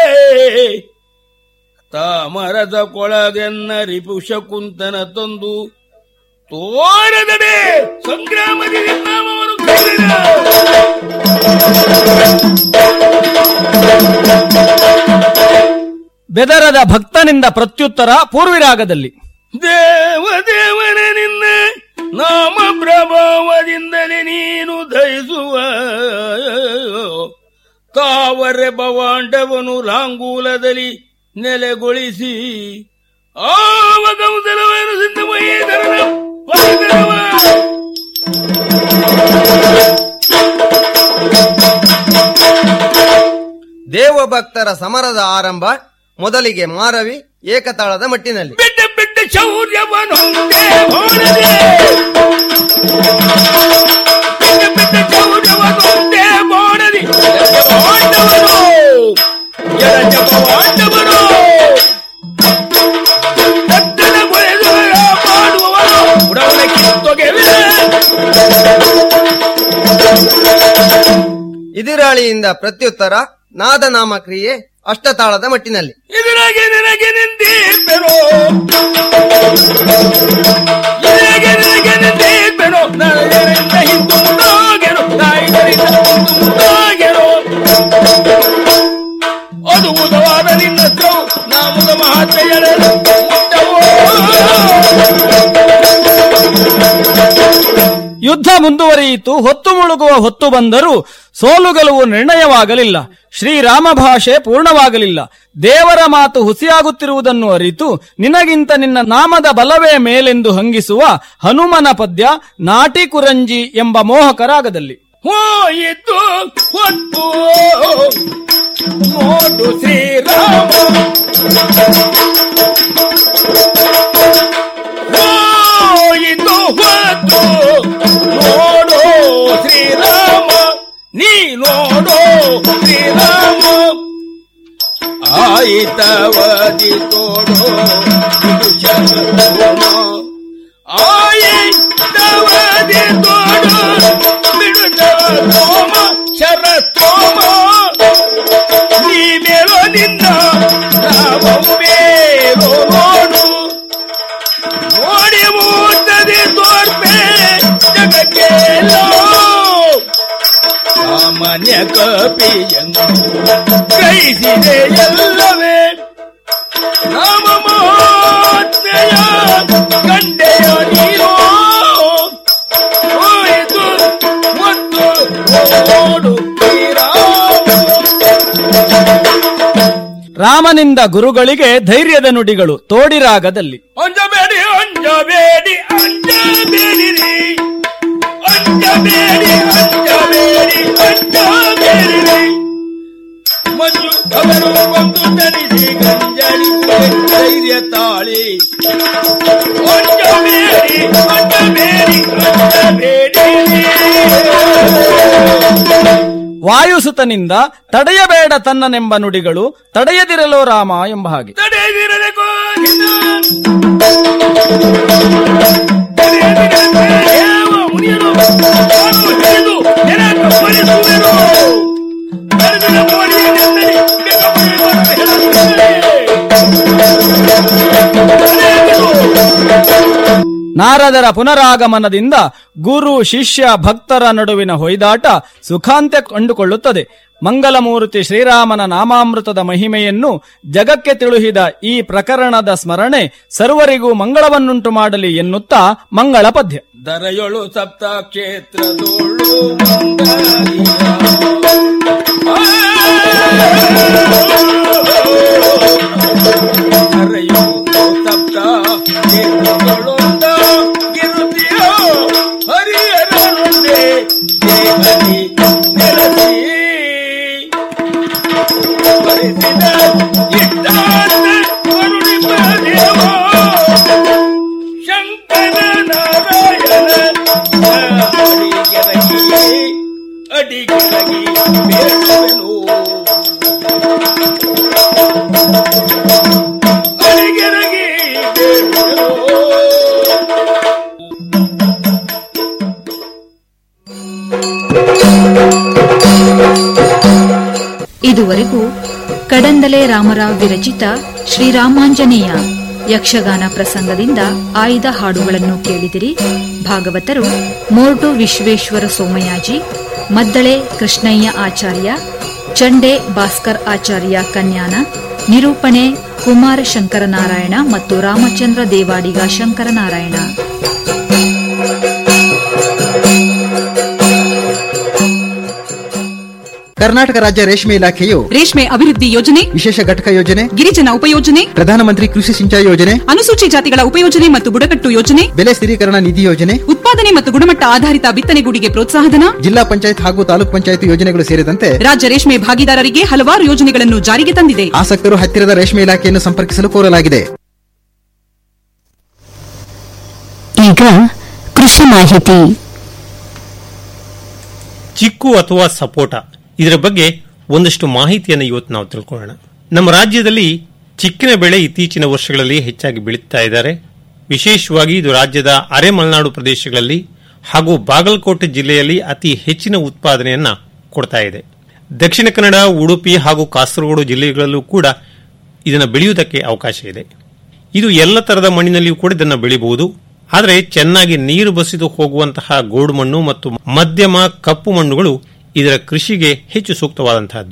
Speaker 5: ತಾಮರದ ಕೊಳಗೆನ್ನ ರಿಪುಷ ಕುಂತನ ತಂದು ತೋರದಡೆ ಸಂಗ್ರಾಮದಲ್ಲಿ ನಾಮವನ್ನು ಕರೆದ.
Speaker 6: ಬೆದರದ ಭಕ್ತನಿಂದ ಪ್ರತ್ಯುತ್ತರ ಪೂರ್ವಿರಾಗದಲ್ಲಿ
Speaker 5: ದೇವ ದೇವನ ನಿನ್ನ ನಾಮ ಪ್ರಭಾವದಿಂದಲೇ ನೀನು ದಯಿಸುವ ಕಾವರೆ ಭವಾಂಡವನು ಲಾಂಗೂಲದಲ್ಲಿ ನೆಲೆಗೊಳಿಸಿ ಆವ ಕೌಸಲವನ್ನು ಸಿದ್ಧಮಯ್ಯಧರನ ಪರದರವ.
Speaker 2: ದೇವ ಶಿವಭಕ್ತರ ಸಮರದ ಆರಂಭ ಮೊದಲಿಗೆ ಮಾರವಿ ಏಕತಾಳದ ಮಟ್ಟಿನಲ್ಲಿ
Speaker 5: ಬಿಟ್ಟ ಬಿಟ್ಟ ಶೌರ್ಯವನೊಂದೇ ಹೋಳದೆ ಬಿಟ್ಟ ಬಿಟ್ಟ ಶೌರ್ಯವನೊಂದೇ ಮಾಡಲಿ ಪಾಂಡವರು ಎರ ಜಪವಾಂಡವರು ಪಟ್ಟಣ ಕೊಳೆದು ಮಾಡುವವರು ಉಡವನ ಕಿತ್ತೊಗೆವೆ
Speaker 2: ಇದಿರಾಳಿಯಿಂದ ಪ್ರತ್ಯುತ್ತರ ನಾದನಾಮ ಕ್ರಿಯೆ ಅಷ್ಟತಾಳದ ಮಟ್ಟಿನಲ್ಲಿ
Speaker 5: ಇದರಾಗೆ ನಿನಗೆ ನಿಂತಿರ್ಬೆನೋ ಇದರಾಗೆ ನಿನಗೆ ನಿಂತಿರ್ಬೆನೋ ನಾಳೆಯಿಂದ ಹಿಂದು ಮುಂದಾಗೆನು ನಾಯಿಗಳಿಂದ ಹಿಂದು ಮುಂದಾಗೆನು ಅದು ಉದವಾದ ನಿನ್ನ ಹತ್ರವು ನಾ ಮುದ ಮಹಾತ್ಮೆಯರನ್ನು ಮುಟ್ಟವೋ
Speaker 6: ಯುದ್ಧ ಮುಂದುವರಿಯಿತು ಹೊತ್ತು ಮುಳುಗುವ ಹೊತ್ತು ಬಂದರೂ ಸೋಲು ಗೆಲುವು ನಿರ್ಣಯವಾಗಲಿಲ್ಲ ಶ್ರೀರಾಮ ಭಾಷೆ ಪೂರ್ಣವಾಗಲಿಲ್ಲ ದೇವರ ಮಾತು ಹುಸಿಯಾಗುತ್ತಿರುವುದನ್ನು ಅರಿತು ನಿನಗಿಂತ ನಿನ್ನ ನಾಮದ ಬಲವೇ ಮೇಲೆಂದು ಹಂಗಿಸುವ ಹನುಮನ ಪದ್ಯ ನಾಟಿ ಕುರಂಜಿ ಎಂಬ ಮೋಹಕರಾಗದಲ್ಲಿ
Speaker 5: ಹೋಯಿತು ಹೊತ್ತು ನೋಡು ಶ್ರೀರಾಮ ಹೋಯಿತು ಹೊತ್ತು ನೋಡು ಶ್ರೀರಾಮ ನೀ ನೋಡು ಶ್ರೀರಾಮ ಆಯಿತವದಿ ತೋಡು ಇದು ಶರಣ ಆಯಿತವದಿ ತೋಡು ಬಿಡುದ ತೋಮ ಶರ ತೋಮ ನೀ ಮೇಲೋ ನಿನ್ನ ನಾವೇಲೋ ನೋಡು ನೋಡಿ ಮೂರ್ತದೆ ತೋರ್ಪೆ ಜಗಕ್ಕೆಲ್ಲೋ ಸಾಮಾನ್ಯ ಕಪಿಯನ್ನು ಗ್ರಹಿಸಿದೆ ಎಲ್ಲವೇ ರಾಮ ಮಹಾತ್ಮೆಯ ಕಂಡೆಯ ನೀರೋ ಹೋಯಿತು ಮತ್ತು ನೋಡು ಶ್ರೀರಾಮ
Speaker 6: ರಾಮನಿಂದ ಗುರುಗಳಿಗೆ ಧೈರ್ಯದ ನುಡಿಗಳು ತೋಡಿರಾಗದಲ್ಲಿ
Speaker 5: ಅಂಜಬೇಡಿ ಅಂಜಬೇಡಿ ಅಂಜಬೇಡಿರಿ ಅಂಜಬೇಡಿ ಅಂಜಬೇಡಿ ಅಂಜಬೇಡಿರಿ ಮಂಜು ಅವರು ಬಂದು ತನಿಸಿ ಗಂಜಲಿ ಧೈರ್ಯ ತಾಳಿ ಅಂಜಬೇಡಿ ಅಂಜಬೇಡಿ ಅಂಜಬೇಡಿರಿ
Speaker 6: ವಾಯುಸುತನಿಂದ ತಡೆಯಬೇಡ ತನ್ನನೆಂಬ ನುಡಿಗಳು ತಡೆಯದಿರಲೋ ರಾಮ ಎಂಬ ಹಾಗೆ
Speaker 5: ತಡೆದಿರದೆ ಕೋಗಿದ ತಡೆಯದಿರದೆ ಯಾವ ಮುನಿಯನು ತಾನು ಹಿಡಿದು ನೆನಕ ಮರಿಸುವೆನು ಕರೆದಿನ ಮೋಡಿಯನ್ನೆಂದರೆ ಬೇಗ ಮರೆಯುವಂತೆ ಹೇಳುತ್ತೇನೆ. ತಡೆಯದಿರು.
Speaker 6: ನಾರದರ ಪುನರಾಗಮನದಿಂದ ಗುರು ಶಿಷ್ಯ ಭಕ್ತರ ನಡುವಿನ ಹೊಯ್ದಾಟ ಸುಖಾಂತ್ಯ ಕಂಡುಕೊಳ್ಳುತ್ತದೆ ಮಂಗಲಮೂರ್ತಿ ಶ್ರೀರಾಮನ ನಾಮಾಮೃತದ ಮಹಿಮೆಯನ್ನು ಜಗಕ್ಕೆ ತಿಳುಹಿದ ಈ ಪ್ರಕರಣದ ಸ್ಮರಣೆ ಸರ್ವರಿಗೂ ಮಂಗಳವನ್ನುಂಟು ಮಾಡಲಿ ಎನ್ನುತ್ತಾ ಮಂಗಳ ಪದ್ಯ
Speaker 5: ದರಯೊಳು ಸಪ್ತ ಕ್ಷೇತ್ರದೋಳು ಮಂದಾರಿಯ. ದರಯೊಳು ಸಪ್ತ ಕ್ಷೇತ್ರದೊಳೊಂದ ಗಿರುತಿಯೋ ಹರಿಹರನೊಂದೇ ದೇಹದಿ ನೆಲೆಸಿ ಬರೆಸಿದ ಇಟ್ಟಾರ್ಥ ಕರುಣಿಪ ದೇವ ಶಂಕರ ನಾರಾಯಣ ಅಡಿಗೆರಗಿ ಅಡಿಗೆರಗಿ ಬೇಡುವೆನು ಅಡಿಗೆರಗಿ ಬೇಡುವೆನು
Speaker 4: ಇದುವರೆಗೂ ಕಡಂದಲೆ ರಾಮರಾವ್ ವಿರಚಿತ ಶ್ರೀರಾಮಾಂಜನೇಯ ಯಕ್ಷಗಾನ ಪ್ರಸಂಗದಿಂದ ಆಯ್ದ ಹಾಡುಗಳನ್ನು ಕೇಳಿದಿರಿ ಭಾಗವತರು ಮೋರ್ಟು ವಿಶ್ವೇಶ್ವರ ಸೋಮಯಾಜಿ ಮದ್ದಳೆ ಕೃಷ್ಣಯ್ಯ ಆಚಾರ್ಯ ಚಂಡೆ ಭಾಸ್ಕರ್ ಆಚಾರ್ಯ ಕನ್ಯಾನ ನಿರೂಪಣೆ ಕುಮಾರ ಶಂಕರನಾರಾಯಣ ಮತ್ತು ರಾಮಚಂದ್ರ ದೇವಾಡಿಗ ಶಂಕರನಾರಾಯಣ
Speaker 7: ಕರ್ನಾಟಕ ರಾಜ್ಯ ರೇಷ್ಮೆ ಇಲಾಖೆಯು
Speaker 8: ರೇಷ್ಮೆ ಅಭಿವೃದ್ಧಿ ಯೋಜನೆ
Speaker 7: ವಿಶೇಷ ಘಟಕ ಯೋಜನೆ
Speaker 8: ಗಿರಿಜನ ಉಪಯೋಜನೆ
Speaker 7: ಪ್ರಧಾನಮಂತ್ರಿ ಕೃಷಿ ಸಿಂಚಾಯಿ ಯೋಜನೆ
Speaker 8: ಅನುಸೂಚಿ ಜಾತಿಗಳ ಉಪಯೋಜನೆ ಮತ್ತು ಬುಡಕಟ್ಟು ಯೋಜನೆ
Speaker 7: ಬೆಲೆ ಸ್ಥಿರೀಕರಣ ನಿಧಿ ಯೋಜನೆ
Speaker 8: ಉತ್ಪಾದನೆ ಮತ್ತು ಗುಣಮಟ್ಟ ಆಧಾರಿತ ಬಿತ್ತನೆಗೂಡಿಗೆ ಪ್ರೋತ್ಸಾಹಧನ
Speaker 7: ಜಿಲ್ಲಾ ಪಂಚಾಯತ್ ಹಾಗೂ ತಾಲೂಕ್ ಪಂಚಾಯತ್ ಯೋಜನೆಗಳು ಸೇರಿದಂತೆ
Speaker 8: ರಾಜ್ಯ ರೇಷ್ಮೆ ಭಾಗಿದಾರರಿಗೆ ಹಲವಾರು ಯೋಜನೆಗಳನ್ನು ಜಾರಿಗೆ ತಂದಿದೆ
Speaker 7: ಆಸಕ್ತರು ಹತ್ತಿರದ ರೇಷ್ಮೆ ಇಲಾಖೆಯನ್ನು ಸಂಪರ್ಕಿಸಲು ಕೋರಲಾಗಿದೆ
Speaker 9: ಈಗ ಕೃಷಿ ಮಾಹಿತಿ
Speaker 10: ಚಿಕ್ಕು ಅಥವಾ ಸಪೋಟ ಇದರ ಬಗ್ಗೆ ಒಂದಷ್ಟು ಮಾಹಿತಿಯನ್ನು ಇವತ್ತು ನಾವು ತಿಳ್ಕೊಳ್ಳೋಣ ನಮ್ಮ ರಾಜ್ಯದಲ್ಲಿ ಚಿಕ್ಕಿನ ಬೆಳೆ ಇತ್ತೀಚಿನ ವರ್ಷಗಳಲ್ಲಿ ಹೆಚ್ಚಾಗಿ ಬೆಳೀತಾ ಇದ್ದಾರೆ ವಿಶೇಷವಾಗಿ ಇದು ರಾಜ್ಯದ ಅರೆ ಮಲೆನಾಡು ಪ್ರದೇಶಗಳಲ್ಲಿ ಹಾಗೂ ಬಾಗಲಕೋಟೆ ಜಿಲ್ಲೆಯಲ್ಲಿ ಅತಿ ಹೆಚ್ಚಿನ ಉತ್ಪಾದನೆಯನ್ನ ಕೊಡ್ತಾ ಇದೆ ದಕ್ಷಿಣ ಕನ್ನಡ ಉಡುಪಿ ಹಾಗೂ ಕಾಸರಗೋಡು ಜಿಲ್ಲೆಗಳಲ್ಲೂ ಕೂಡ ಇದನ್ನು ಬೆಳೆಯುವುದಕ್ಕೆ ಅವಕಾಶ ಇದೆ ಇದು ಎಲ್ಲ ತರದ ಮಣ್ಣಿನಲ್ಲಿಯೂ ಕೂಡ ಇದನ್ನು ಬೆಳೆಯಬಹುದು ಆದರೆ ಚೆನ್ನಾಗಿ ನೀರು ಬಸಿದು ಹೋಗುವಂತಹ ಗೋಡು ಮಣ್ಣು ಮತ್ತು ಮಧ್ಯಮ ಕಪ್ಪು ಮಣ್ಣುಗಳು ಇದರ ಕೃಷಿಗೆ ಹೆಚ್ಚು ಸೂಕ್ತವಾದಂತಹದ್ದು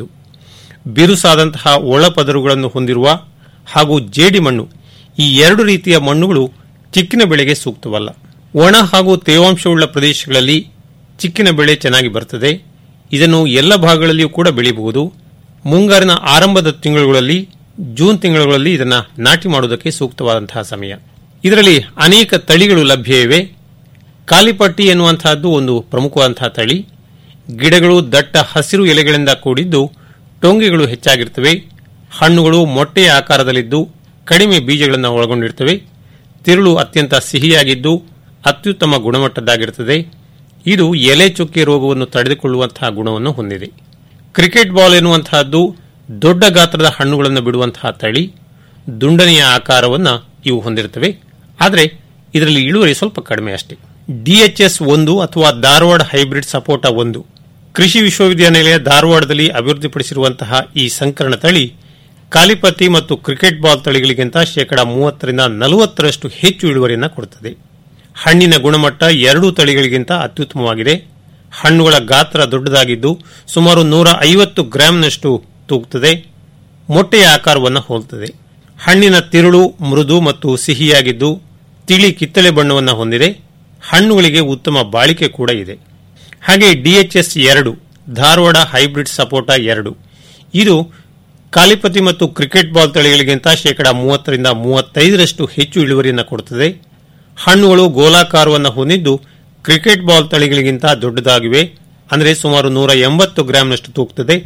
Speaker 10: ಬಿರುಸಾದಂತಹ ಒಳಪದರುಗಳನ್ನು ಹೊಂದಿರುವ ಹಾಗೂ ಜೇಡಿ ಮಣ್ಣು ಈ ಎರಡು ರೀತಿಯ ಮಣ್ಣುಗಳು ಚಿಕ್ಕಿನ ಬೆಳೆಗೆ ಸೂಕ್ತವಲ್ಲ ಒಣ ಹಾಗೂ ತೇವಾಂಶವುಳ್ಳ ಪ್ರದೇಶಗಳಲ್ಲಿ ಚಿಕ್ಕಿನ ಬೆಳೆ ಚೆನ್ನಾಗಿ ಬರ್ತದೆ ಇದನ್ನು ಎಲ್ಲ ಭಾಗಗಳಲ್ಲಿಯೂ ಕೂಡ ಬೆಳೆಯಬಹುದು ಮುಂಗಾರಿನ ಆರಂಭದ ತಿಂಗಳುಗಳಲ್ಲಿ ಜೂನ್ ತಿಂಗಳುಗಳಲ್ಲಿ ಇದನ್ನು ನಾಟಿ ಮಾಡುವುದಕ್ಕೆ ಸೂಕ್ತವಾದಂತಹ ಸಮಯ ಇದರಲ್ಲಿ ಅನೇಕ ತಳಿಗಳು ಲಭ್ಯ ಇವೆ ಕಾಲಿಪಟ್ಟಿ ಎನ್ನುವಂತಹದ್ದು ಒಂದು ಪ್ರಮುಖವಾದಂತಹ ತಳಿ ಗಿಡಗಳು ದಟ್ಟ ಹಸಿರು ಎಲೆಗಳಿಂದ ಕೂಡಿದ್ದು ಟೊಂಗೆಗಳು ಹೆಚ್ಚಾಗಿರ್ತವೆ ಹಣ್ಣುಗಳು ಮೊಟ್ಟೆಯ ಆಕಾರದಲ್ಲಿದ್ದು ಕಡಿಮೆ ಬೀಜಗಳನ್ನು ಒಳಗೊಂಡಿರ್ತವೆ ತಿರುಳು ಅತ್ಯಂತ ಸಿಹಿಯಾಗಿದ್ದು ಅತ್ಯುತ್ತಮ ಗುಣಮಟ್ಟದ್ದಾಗಿರುತ್ತದೆ ಇದು ಎಲೆ ಚುಕ್ಕೆ ರೋಗವನ್ನು ತಡೆದುಕೊಳ್ಳುವಂತಹ ಗುಣವನ್ನು ಹೊಂದಿದೆ ಕ್ರಿಕೆಟ್ ಬಾಲ್ ಎನ್ನುವಂತಹದ್ದು ದೊಡ್ಡ ಗಾತ್ರದ ಹಣ್ಣುಗಳನ್ನು ಬಿಡುವಂತಹ ತಳಿ ದುಂಡನೆಯ ಆಕಾರವನ್ನು ಇವು ಹೊಂದಿರುತ್ತವೆ ಆದರೆ ಇದರಲ್ಲಿ ಇಳುವರಿ ಸ್ವಲ್ಪ ಕಡಿಮೆ ಅಷ್ಟೇ ಡಿಎಚ್ಎಸ್ ಒಂದು ಅಥವಾ ಧಾರವಾಡ ಹೈಬ್ರಿಡ್ ಸಪೋಟ ಒಂದು ಕೃಷಿ ವಿಶ್ವವಿದ್ಯಾನಿಲಯ ಧಾರವಾಡದಲ್ಲಿ ಅಭಿವೃದ್ಧಿಪಡಿಸಿರುವಂತಹ ಈ ಸಂಕರಣ ತಳಿ ಕಾಲಿಪತಿ ಮತ್ತು ಕ್ರಿಕೆಟ್ ಬಾಲ್ ತಳಿಗಳಿಗಿಂತ ಶೇಕಡಾ ಮೂವತ್ತರಿಂದ ನಲವತ್ತರಷ್ಟು ಹೆಚ್ಚು ಇಳುವರಿಯನ್ನು ಕೊಡುತ್ತದೆ ಹಣ್ಣಿನ ಗುಣಮಟ್ಟ ಎರಡೂ ತಳಿಗಳಿಗಿಂತ ಅತ್ಯುತ್ತಮವಾಗಿದೆ ಹಣ್ಣುಗಳ ಗಾತ್ರ ದೊಡ್ಡದಾಗಿದ್ದು ಸುಮಾರು ನೂರ ಐವತ್ತು ಗ್ರಾಂನಷ್ಟು ತೂಗುತ್ತದೆ ಮೊಟ್ಟೆಯ ಆಕಾರವನ್ನು ಹೋಲುತ್ತದೆ ಹಣ್ಣಿನ ತಿರುಳು ಮೃದು ಮತ್ತು ಸಿಹಿಯಾಗಿದ್ದು ತಿಳಿ ಕಿತ್ತಳೆ ಬಣ್ಣವನ್ನು ಹೊಂದಿದೆ ಹಣ್ಣುಗಳಿಗೆ ಉತ್ತಮ ಬಾಳಿಕೆ ಕೂಡ ಇದೆ ಹಾಗೆ ಡಿಎಚ್ಎಸ್ ಎರಡು ಧಾರವಾಡ ಹೈಬ್ರಿಡ್ ಸಪೋಟ ಎರಡು ಇದು ಕಾಲಿಪತಿ ಮತ್ತು ಕ್ರಿಕೆಟ್ ಬಾಲ್ ತಳಿಗಳಿಗಿಂತ ಶೇಕಡಾ ಮೂವತ್ತರಿಂದ ಮೂವತ್ತೈದರಷ್ಟು ಹೆಚ್ಚು ಇಳುವರಿಯನ್ನು ಕೊಡುತ್ತದೆ ಹಣ್ಣುಗಳು ಗೋಲಾಕಾರವನ್ನು ಹೊಂದಿದ್ದು ಕ್ರಿಕೆಟ್ ಬಾಲ್ ತಳಿಗಳಿಗಿಂತ ದೊಡ್ಡದಾಗಿವೆ ಅಂದರೆ ಸುಮಾರು ನೂರ ಎಂಬತ್ತು ಗ್ರಾಂನಷ್ಟು ತೂಗುತ್ತದೆ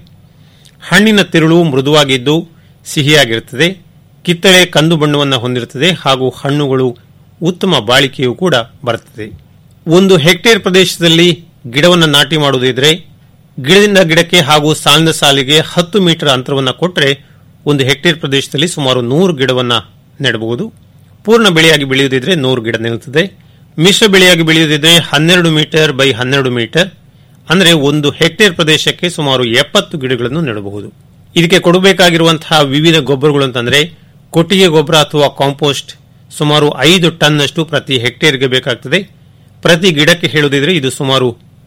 Speaker 10: ಹಣ್ಣಿನ ತಿರುಳು ಮೃದುವಾಗಿದ್ದು ಸಿಹಿಯಾಗಿರುತ್ತದೆ ಕಿತ್ತಳೆ ಕಂದು ಬಣ್ಣವನ್ನು ಹೊಂದಿರುತ್ತದೆ ಹಾಗೂ ಹಣ್ಣುಗಳು ಉತ್ತಮ ಬಾಳಿಕೆಯೂ ಕೂಡ ಬರುತ್ತದೆ ಒಂದು ಹೆಕ್ಟೇರ್ ಪ್ರದೇಶದಲ್ಲಿ ಗಿಡವನ್ನು ನಾಟಿ ಮಾಡುವುದಿದ್ರೆ ಗಿಡದಿಂದ ಗಿಡಕ್ಕೆ ಹಾಗೂ ಸಾಲಿನ ಸಾಲಿಗೆ ಹತ್ತು ಮೀಟರ್ ಅಂತರವನ್ನು ಕೊಟ್ಟರೆ ಒಂದು ಹೆಕ್ಟೇರ್ ಪ್ರದೇಶದಲ್ಲಿ ಸುಮಾರು ನೂರು ಗಿಡವನ್ನು ನೆಡಬಹುದು ಪೂರ್ಣ ಬೆಳೆಯಾಗಿ ಬೆಳೆಯುವುದಿದ್ರೆ ನೂರು ಗಿಡ ನಿಲ್ಲುತ್ತದೆ ಮಿಶ್ರ ಬೆಳೆಯಾಗಿ ಬೆಳೆಯುವುದಿದ್ರೆ ಹನ್ನೆರಡು ಮೀಟರ್ ಬೈ ಹನ್ನೆರಡು ಮೀಟರ್ ಅಂದರೆ ಒಂದು ಹೆಕ್ಟೇರ್ ಪ್ರದೇಶಕ್ಕೆ ಸುಮಾರು ಎಪ್ಪತ್ತು ಗಿಡಗಳನ್ನು ನೆಡಬಹುದು ಇದಕ್ಕೆ ಕೊಡಬೇಕಾಗಿರುವಂತಹ ವಿವಿಧ ಗೊಬ್ಬರಗಳು ಅಂತಂದ್ರೆ ಕೊಟ್ಟಿಗೆ ಗೊಬ್ಬರ ಅಥವಾ ಕಾಂಪೋಸ್ಟ್ ಸುಮಾರು ಐದು ಟನ್ನಷ್ಟು ಪ್ರತಿ ಹೆಕ್ಟೇರ್ಗೆ ಬೇಕಾಗ್ತದೆ ಪ್ರತಿ ಗಿಡಕ್ಕೆ ಹೇಳುವುದಿದ್ರೆ ಇದು ಸುಮಾರು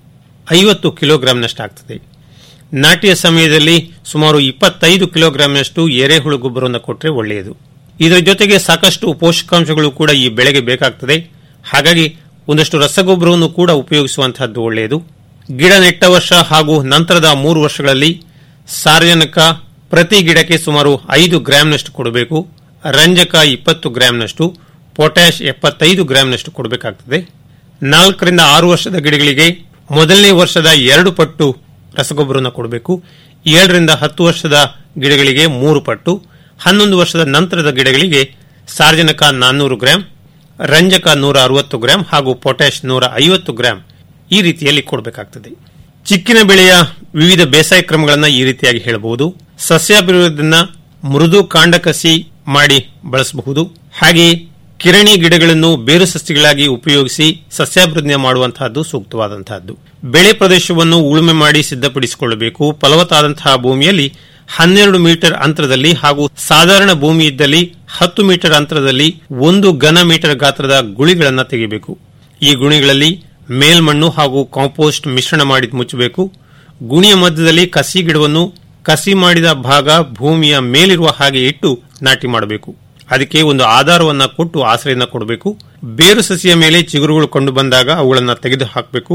Speaker 10: ಐವತ್ತು ಕಿಲೋಗ್ರಾಂನಷ್ಟು ಆಗ್ತದೆ ನಾಟಿಯ ಸಮಯದಲ್ಲಿ ಸುಮಾರು ಇಪ್ಪತ್ತೈದು ಕಿಲೋಗ್ರಾಂನಷ್ಟು ಎರೆಹುಳು ಗೊಬ್ಬರವನ್ನು ಕೊಟ್ಟರೆ ಒಳ್ಳೆಯದು ಇದರ ಜೊತೆಗೆ ಸಾಕಷ್ಟು ಪೋಷಕಾಂಶಗಳು ಕೂಡ ಈ ಬೆಳೆಗೆ ಬೇಕಾಗ್ತದೆ ಹಾಗಾಗಿ ಒಂದಷ್ಟು ರಸಗೊಬ್ಬರವನ್ನು ಕೂಡ ಉಪಯೋಗಿಸುವಂತಹದ್ದು ಒಳ್ಳೆಯದು ಗಿಡ ನೆಟ್ಟ ವರ್ಷ ಹಾಗೂ ನಂತರದ ಮೂರು ವರ್ಷಗಳಲ್ಲಿ ಸಾರ್ವಜನಿಕ ಪ್ರತಿ ಗಿಡಕ್ಕೆ ಸುಮಾರು ಐದು ಗ್ರಾಂನಷ್ಟು ಕೊಡಬೇಕು ರಂಜಕ ಇಪ್ಪತ್ತು ಗ್ರಾಂನಷ್ಟು ಪೊಟ್ಯಾಶ್ ಎಪ್ಪತ್ತೈದು ಗ್ರಾಂನಷ್ಟು ಕೊಡಬೇಕಾಗ್ತದೆ ನಾಲ್ಕರಿಂದ ಆರು ವರ್ಷದ ಗಿಡಗಳಿಗೆ ಮೊದಲನೇ ವರ್ಷದ ಎರಡು ಪಟ್ಟು ರಸಗೊಬ್ಬರವನ್ನು ಕೊಡಬೇಕು ಏಳರಿಂದ ಹತ್ತು ವರ್ಷದ ಗಿಡಗಳಿಗೆ ಮೂರು ಪಟ್ಟು ಹನ್ನೊಂದು ವರ್ಷದ ನಂತರದ ಗಿಡಗಳಿಗೆ ಸಾರ್ವಜನಿಕ ನಾನ್ನೂರು ಗ್ರಾಂ ರಂಜಕ ನೂರ ಅರವತ್ತು ಗ್ರಾಂ ಹಾಗೂ ಪೊಟ್ಯಾಶ್ ನೂರ ಐವತ್ತು ಗ್ರಾಂ ಈ ರೀತಿಯಲ್ಲಿ ಕೊಡಬೇಕಾಗ್ತದೆ ಚಿಕ್ಕಿನ ಬೆಳೆಯ ವಿವಿಧ ಬೇಸಾಯ ಕ್ರಮಗಳನ್ನು ಈ ರೀತಿಯಾಗಿ ಹೇಳಬಹುದು ಸಸ್ಯಾಭಿವೃದ್ಧಿಯನ್ನ ಮೃದು ಕಾಂಡ ಕಸಿ ಮಾಡಿ ಬಳಸಬಹುದು ಹಾಗೆಯೇ ಕಿರಣಿ ಗಿಡಗಳನ್ನು ಬೇರು ಸಸ್ಯಗಳಾಗಿ ಉಪಯೋಗಿಸಿ ಸಸ್ಯಾಭಿವೃದ್ಧಿ ಮಾಡುವಂತಹದ್ದು ಸೂಕ್ತವಾದಂತಹದ್ದು ಬೆಳೆ ಪ್ರದೇಶವನ್ನು ಉಳುಮೆ ಮಾಡಿ ಸಿದ್ಧಪಡಿಸಿಕೊಳ್ಳಬೇಕು ಫಲವತ್ತಾದಂತಹ ಭೂಮಿಯಲ್ಲಿ ಹನ್ನೆರಡು ಮೀಟರ್ ಅಂತರದಲ್ಲಿ ಹಾಗೂ ಸಾಧಾರಣ ಭೂಮಿ ಇದ್ದಲ್ಲಿ ಹತ್ತು ಮೀಟರ್ ಅಂತರದಲ್ಲಿ ಒಂದು ಘನ ಮೀಟರ್ ಗಾತ್ರದ ಗುಳಿಗಳನ್ನು ತೆಗೆಯಬೇಕು ಈ ಗುಣಿಗಳಲ್ಲಿ ಮೇಲ್ಮಣ್ಣು ಹಾಗೂ ಕಾಂಪೋಸ್ಟ್ ಮಿಶ್ರಣ ಮಾಡಿ ಮುಚ್ಚಬೇಕು ಗುಣಿಯ ಮಧ್ಯದಲ್ಲಿ ಕಸಿ ಗಿಡವನ್ನು ಕಸಿ ಮಾಡಿದ ಭಾಗ ಭೂಮಿಯ ಮೇಲಿರುವ ಹಾಗೆ ಇಟ್ಟು ನಾಟಿ ಮಾಡಬೇಕು ಅದಕ್ಕೆ ಒಂದು ಆಧಾರವನ್ನ ಕೊಟ್ಟು ಆಶ್ರಯನ ಕೊಡಬೇಕು ಬೇರು ಸಸಿಯ ಮೇಲೆ ಚಿಗುರುಗಳು ಕಂಡು ಬಂದಾಗ ಅವುಗಳನ್ನು ತೆಗೆದು ಹಾಕಬೇಕು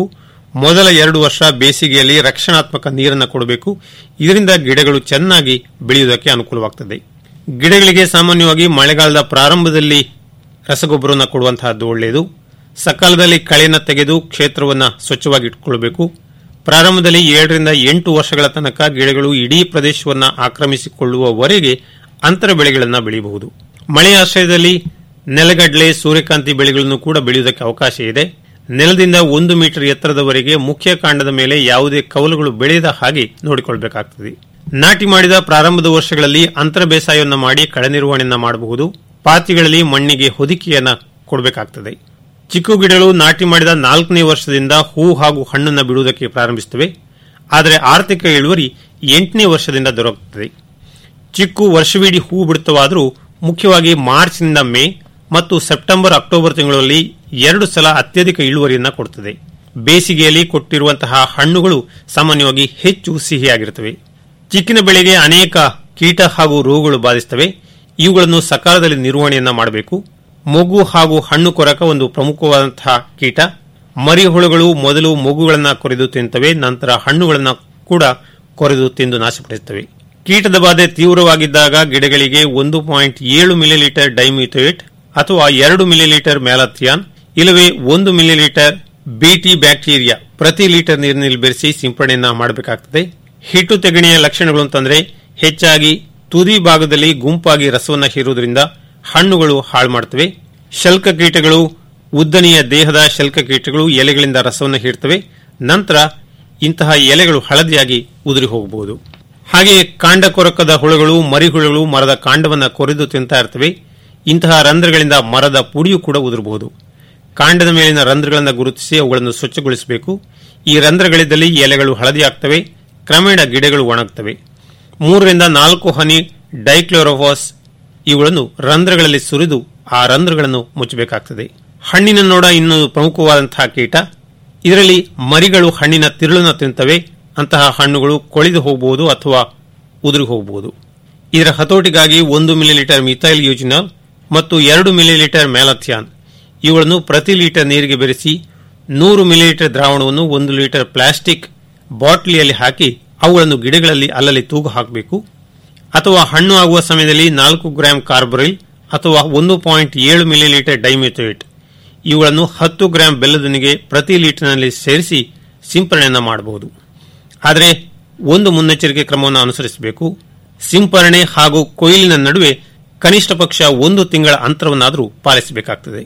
Speaker 10: ಮೊದಲ ಎರಡು ವರ್ಷ ಬೇಸಿಗೆಯಲ್ಲಿ ರಕ್ಷಣಾತ್ಮಕ ನೀರನ್ನು ಕೊಡಬೇಕು ಇದರಿಂದ ಗಿಡಗಳು ಚೆನ್ನಾಗಿ ಬೆಳೆಯುವುದಕ್ಕೆ ಅನುಕೂಲವಾಗುತ್ತದೆ ಗಿಡಗಳಿಗೆ ಸಾಮಾನ್ಯವಾಗಿ ಮಳೆಗಾಲದ ಪ್ರಾರಂಭದಲ್ಲಿ ರಸಗೊಬ್ಬರವನ್ನು ಕೊಡುವಂತಹದ್ದು ಒಳ್ಳೆಯದು ಸಕಾಲದಲ್ಲಿ ಕಳೆಯನ್ನು ತೆಗೆದು ಕ್ಷೇತ್ರವನ್ನು ಸ್ವಚ್ಛವಾಗಿ ಇಟ್ಟುಕೊಳ್ಳಬೇಕು ಪ್ರಾರಂಭದಲ್ಲಿ ಏಳರಿಂದ ಎಂಟು ವರ್ಷಗಳ ತನಕ ಗಿಡಗಳು ಇಡೀ ಪ್ರದೇಶವನ್ನು ಆಕ್ರಮಿಸಿಕೊಳ್ಳುವವರೆಗೆ ಅಂತರ ಬೆಳೆಗಳನ್ನು ಬೆಳೆಯಬಹುದು ಮಳೆ ಆಶ್ರಯದಲ್ಲಿ ನೆಲಗಡಲೆ ಸೂರ್ಯಕಾಂತಿ ಬೆಳೆಗಳನ್ನು ಕೂಡ ಬೆಳೆಯುವುದಕ್ಕೆ ಅವಕಾಶ ಇದೆ ನೆಲದಿಂದ ಒಂದು ಮೀಟರ್ ಎತ್ತರದವರೆಗೆ ಮುಖ್ಯ ಕಾಂಡದ ಮೇಲೆ ಯಾವುದೇ ಕವಲುಗಳು ಬೆಳೆಯದ ಹಾಗೆ ನೋಡಿಕೊಳ್ಳಬೇಕಾಗುತ್ತದೆ ನಾಟಿ ಮಾಡಿದ ಪ್ರಾರಂಭದ ವರ್ಷಗಳಲ್ಲಿ ಅಂತರ ಬೇಸಾಯವನ್ನು ಮಾಡಿ ಕಳೆ ನಿರ್ವಹಣೆಯನ್ನ ಮಾಡಬಹುದು ಪಾತಿಗಳಲ್ಲಿ ಮಣ್ಣಿಗೆ ಹೊದಿಕೆಯನ್ನ ಕೊಡಬೇಕಾಗ್ತದೆ ಚಿಕ್ಕು ಗಿಡಗಳು ನಾಟಿ ಮಾಡಿದ ನಾಲ್ಕನೇ ವರ್ಷದಿಂದ ಹೂ ಹಾಗೂ ಹಣ್ಣನ್ನು ಬಿಡುವುದಕ್ಕೆ ಪ್ರಾರಂಭಿಸುತ್ತವೆ ಆದರೆ ಆರ್ಥಿಕ ಇಳುವರಿ ಎಂಟನೇ ವರ್ಷದಿಂದ ದೊರಕುತ್ತದೆ ಚಿಕ್ಕು ವರ್ಷವಿಡೀ ಹೂ ಬಿಡುತ್ತವಾದರೂ ಮುಖ್ಯವಾಗಿ ಮಾರ್ಚ್ನಿಂದ ಮೇ ಮತ್ತು ಸೆಪ್ಟೆಂಬರ್ ಅಕ್ಟೋಬರ್ ತಿಂಗಳಲ್ಲಿ ಎರಡು ಸಲ ಅತ್ಯಧಿಕ ಇಳುವರಿಯನ್ನು ಕೊಡುತ್ತದೆ ಬೇಸಿಗೆಯಲ್ಲಿ ಕೊಟ್ಟಿರುವಂತಹ ಹಣ್ಣುಗಳು ಸಾಮಾನ್ಯವಾಗಿ ಹೆಚ್ಚು ಸಿಹಿಯಾಗಿರುತ್ತವೆ ಚಿಕ್ಕಿನ ಬೆಳೆಗೆ ಅನೇಕ ಕೀಟ ಹಾಗೂ ರೋಗಗಳು ಬಾಧಿಸುತ್ತವೆ ಇವುಗಳನ್ನು ಸಕಾಲದಲ್ಲಿ ನಿರ್ವಹಣೆಯನ್ನ ಮಾಡಬೇಕು ಮೊಗ್ಗು ಹಾಗೂ ಹಣ್ಣು ಕೊರಕ ಒಂದು ಪ್ರಮುಖವಾದಂತಹ ಕೀಟ ಮರಿಹುಳುಗಳು ಮೊದಲು ಮೊಗ್ಗುಗಳನ್ನು ಕೊರೆದು ತಿಂತವೆ ನಂತರ ಹಣ್ಣುಗಳನ್ನು ಕೂಡ ಕೊರೆದು ತಿಂದು ನಾಶಪಡಿಸುತ್ತವೆ ಕೀಟದ ಬಾಧೆ ತೀವ್ರವಾಗಿದ್ದಾಗ ಗಿಡಗಳಿಗೆ ಒಂದು ಪಾಯಿಂಟ್ ಏಳು ಮಿಲಿಲೀಟರ್ ಡೈಮ್ಯೂಥೇಟ್ ಅಥವಾ ಎರಡು ಮಿಲಿಲೀಟರ್ ಮ್ಯಾಲಥಿಯಾನ್ ಇಲ್ಲವೇ ಒಂದು ಮಿಲಿಲೀಟರ್ ಬಿಟಿ ಬ್ಯಾಕ್ಟೀರಿಯಾ ಪ್ರತಿ ಲೀಟರ್ ನೀರಿನಲ್ಲಿ ಬೆರೆಸಿ ಸಿಂಪಡಣೆಯನ್ನ ಮಾಡಬೇಕಾಗುತ್ತದೆ ಹಿಟ್ಟು ತೆಗಣೆಯ ಲಕ್ಷಣಗಳು ಅಂತಂದ್ರೆ ಹೆಚ್ಚಾಗಿ ತುದಿ ಭಾಗದಲ್ಲಿ ಗುಂಪಾಗಿ ರಸವನ್ನ ಹೀರುವುದರಿಂದ ಹಣ್ಣುಗಳು ಹಾಳು ಮಾಡುತ್ತವೆ ಶಲ್ಕ ಕೀಟಗಳು ಉದ್ದನೆಯ ದೇಹದ ಶಲ್ಕ ಕೀಟಗಳು ಎಲೆಗಳಿಂದ ರಸವನ್ನು ಹೀರ್ತವೆ ನಂತರ ಇಂತಹ ಎಲೆಗಳು ಹಳದಿಯಾಗಿ ಉದುರಿ ಹೋಗಬಹುದು ಹಾಗೆಯೇ ಕಾಂಡ ಕೊರಕದ ಹುಳುಗಳು ಮರಿಹುಳುಗಳು ಮರದ ಕಾಂಡವನ್ನು ಕೊರೆದು ತಿಂತಾ ಇರ್ತವೆ ಇಂತಹ ರಂಧ್ರಗಳಿಂದ ಮರದ ಪುಡಿಯೂ ಕೂಡ ಉದುರಬಹುದು ಕಾಂಡದ ಮೇಲಿನ ರಂಧ್ರಗಳನ್ನು ಗುರುತಿಸಿ ಅವುಗಳನ್ನು ಸ್ವಚ್ಛಗೊಳಿಸಬೇಕು ಈ ರಂಧ್ರಗಳಿದ್ದಲ್ಲಿ ಎಲೆಗಳು ಹಳದಿಯಾಗ್ತವೆ ಕ್ರಮೇಣ ಗಿಡಗಳು ಒಣಗುತ್ತವೆ ಮೂರರಿಂದ ನಾಲ್ಕು ಹನಿ ಡೈಕ್ಲೋರೋಫಾಸ್ ಇವುಗಳನ್ನು ರಂಧ್ರಗಳಲ್ಲಿ ಸುರಿದು ಆ ರಂಧ್ರಗಳನ್ನು ಮುಚ್ಚಬೇಕಾಗ್ತದೆ ಹಣ್ಣಿನ ನೋಡ ಇನ್ನು ಪ್ರಮುಖವಾದಂತಹ ಕೀಟ ಇದರಲ್ಲಿ ಮರಿಗಳು ಹಣ್ಣಿನ ತಿರುಳನ್ನು ತಿಂತವೆ ಅಂತಹ ಹಣ್ಣುಗಳು ಕೊಳೆದು ಹೋಗಬಹುದು ಅಥವಾ ಉದುರಿ ಹೋಗಬಹುದು ಇದರ ಹತೋಟಿಗಾಗಿ ಒಂದು ಮಿಲಿಲೀಟರ್ ಮಿಥೈಲ್ ಯೂಜಿನಾಲ್ ಮತ್ತು ಎರಡು ಮಿಲಿಲೀಟರ್ ಮ್ಯಾಲಥಿಯಾನ್ ಇವುಗಳನ್ನು ಪ್ರತಿ ಲೀಟರ್ ನೀರಿಗೆ ಬೆರೆಸಿ ನೂರು ಮಿಲಿಲೀಟರ್ ದ್ರಾವಣವನ್ನು ಒಂದು ಲೀಟರ್ ಪ್ಲಾಸ್ಟಿಕ್ ಬಾಟ್ಲಿಯಲ್ಲಿ ಹಾಕಿ ಅವುಗಳನ್ನು ಗಿಡಗಳಲ್ಲಿ ಅಲ್ಲಲ್ಲಿ ತೂಗು ಹಾಕಬೇಕು ಅಥವಾ ಹಣ್ಣು ಆಗುವ ಸಮಯದಲ್ಲಿ ನಾಲ್ಕು ಗ್ರಾಂ ಕಾರ್ಬರಿಲ್ ಅಥವಾ ಒಂದು ಪಾಯಿಂಟ್ ಏಳು ಮಿಲಿಲೀಟರ್ ಡೈಮ್ಯೂಥೇಟ್ ಇವುಗಳನ್ನು ಹತ್ತು ಗ್ರಾಂ ಬೆಲ್ಲದೊಂದಿಗೆ ಪ್ರತಿ ಲೀಟರ್ನಲ್ಲಿ ಸೇರಿಸಿ ಸಿಂಪರಣೆಯನ್ನು ಮಾಡಬಹುದು ಆದರೆ ಒಂದು ಮುನ್ನೆಚ್ಚರಿಕೆ ಕ್ರಮವನ್ನು ಅನುಸರಿಸಬೇಕು ಸಿಂಪರಣೆ ಹಾಗೂ ಕೊಯ್ಲಿನ ನಡುವೆ ಕನಿಷ್ಠ ಪಕ್ಷ ಒಂದು ತಿಂಗಳ ಅಂತರವನ್ನಾದರೂ ಪಾಲಿಸಬೇಕಾಗುತ್ತದೆ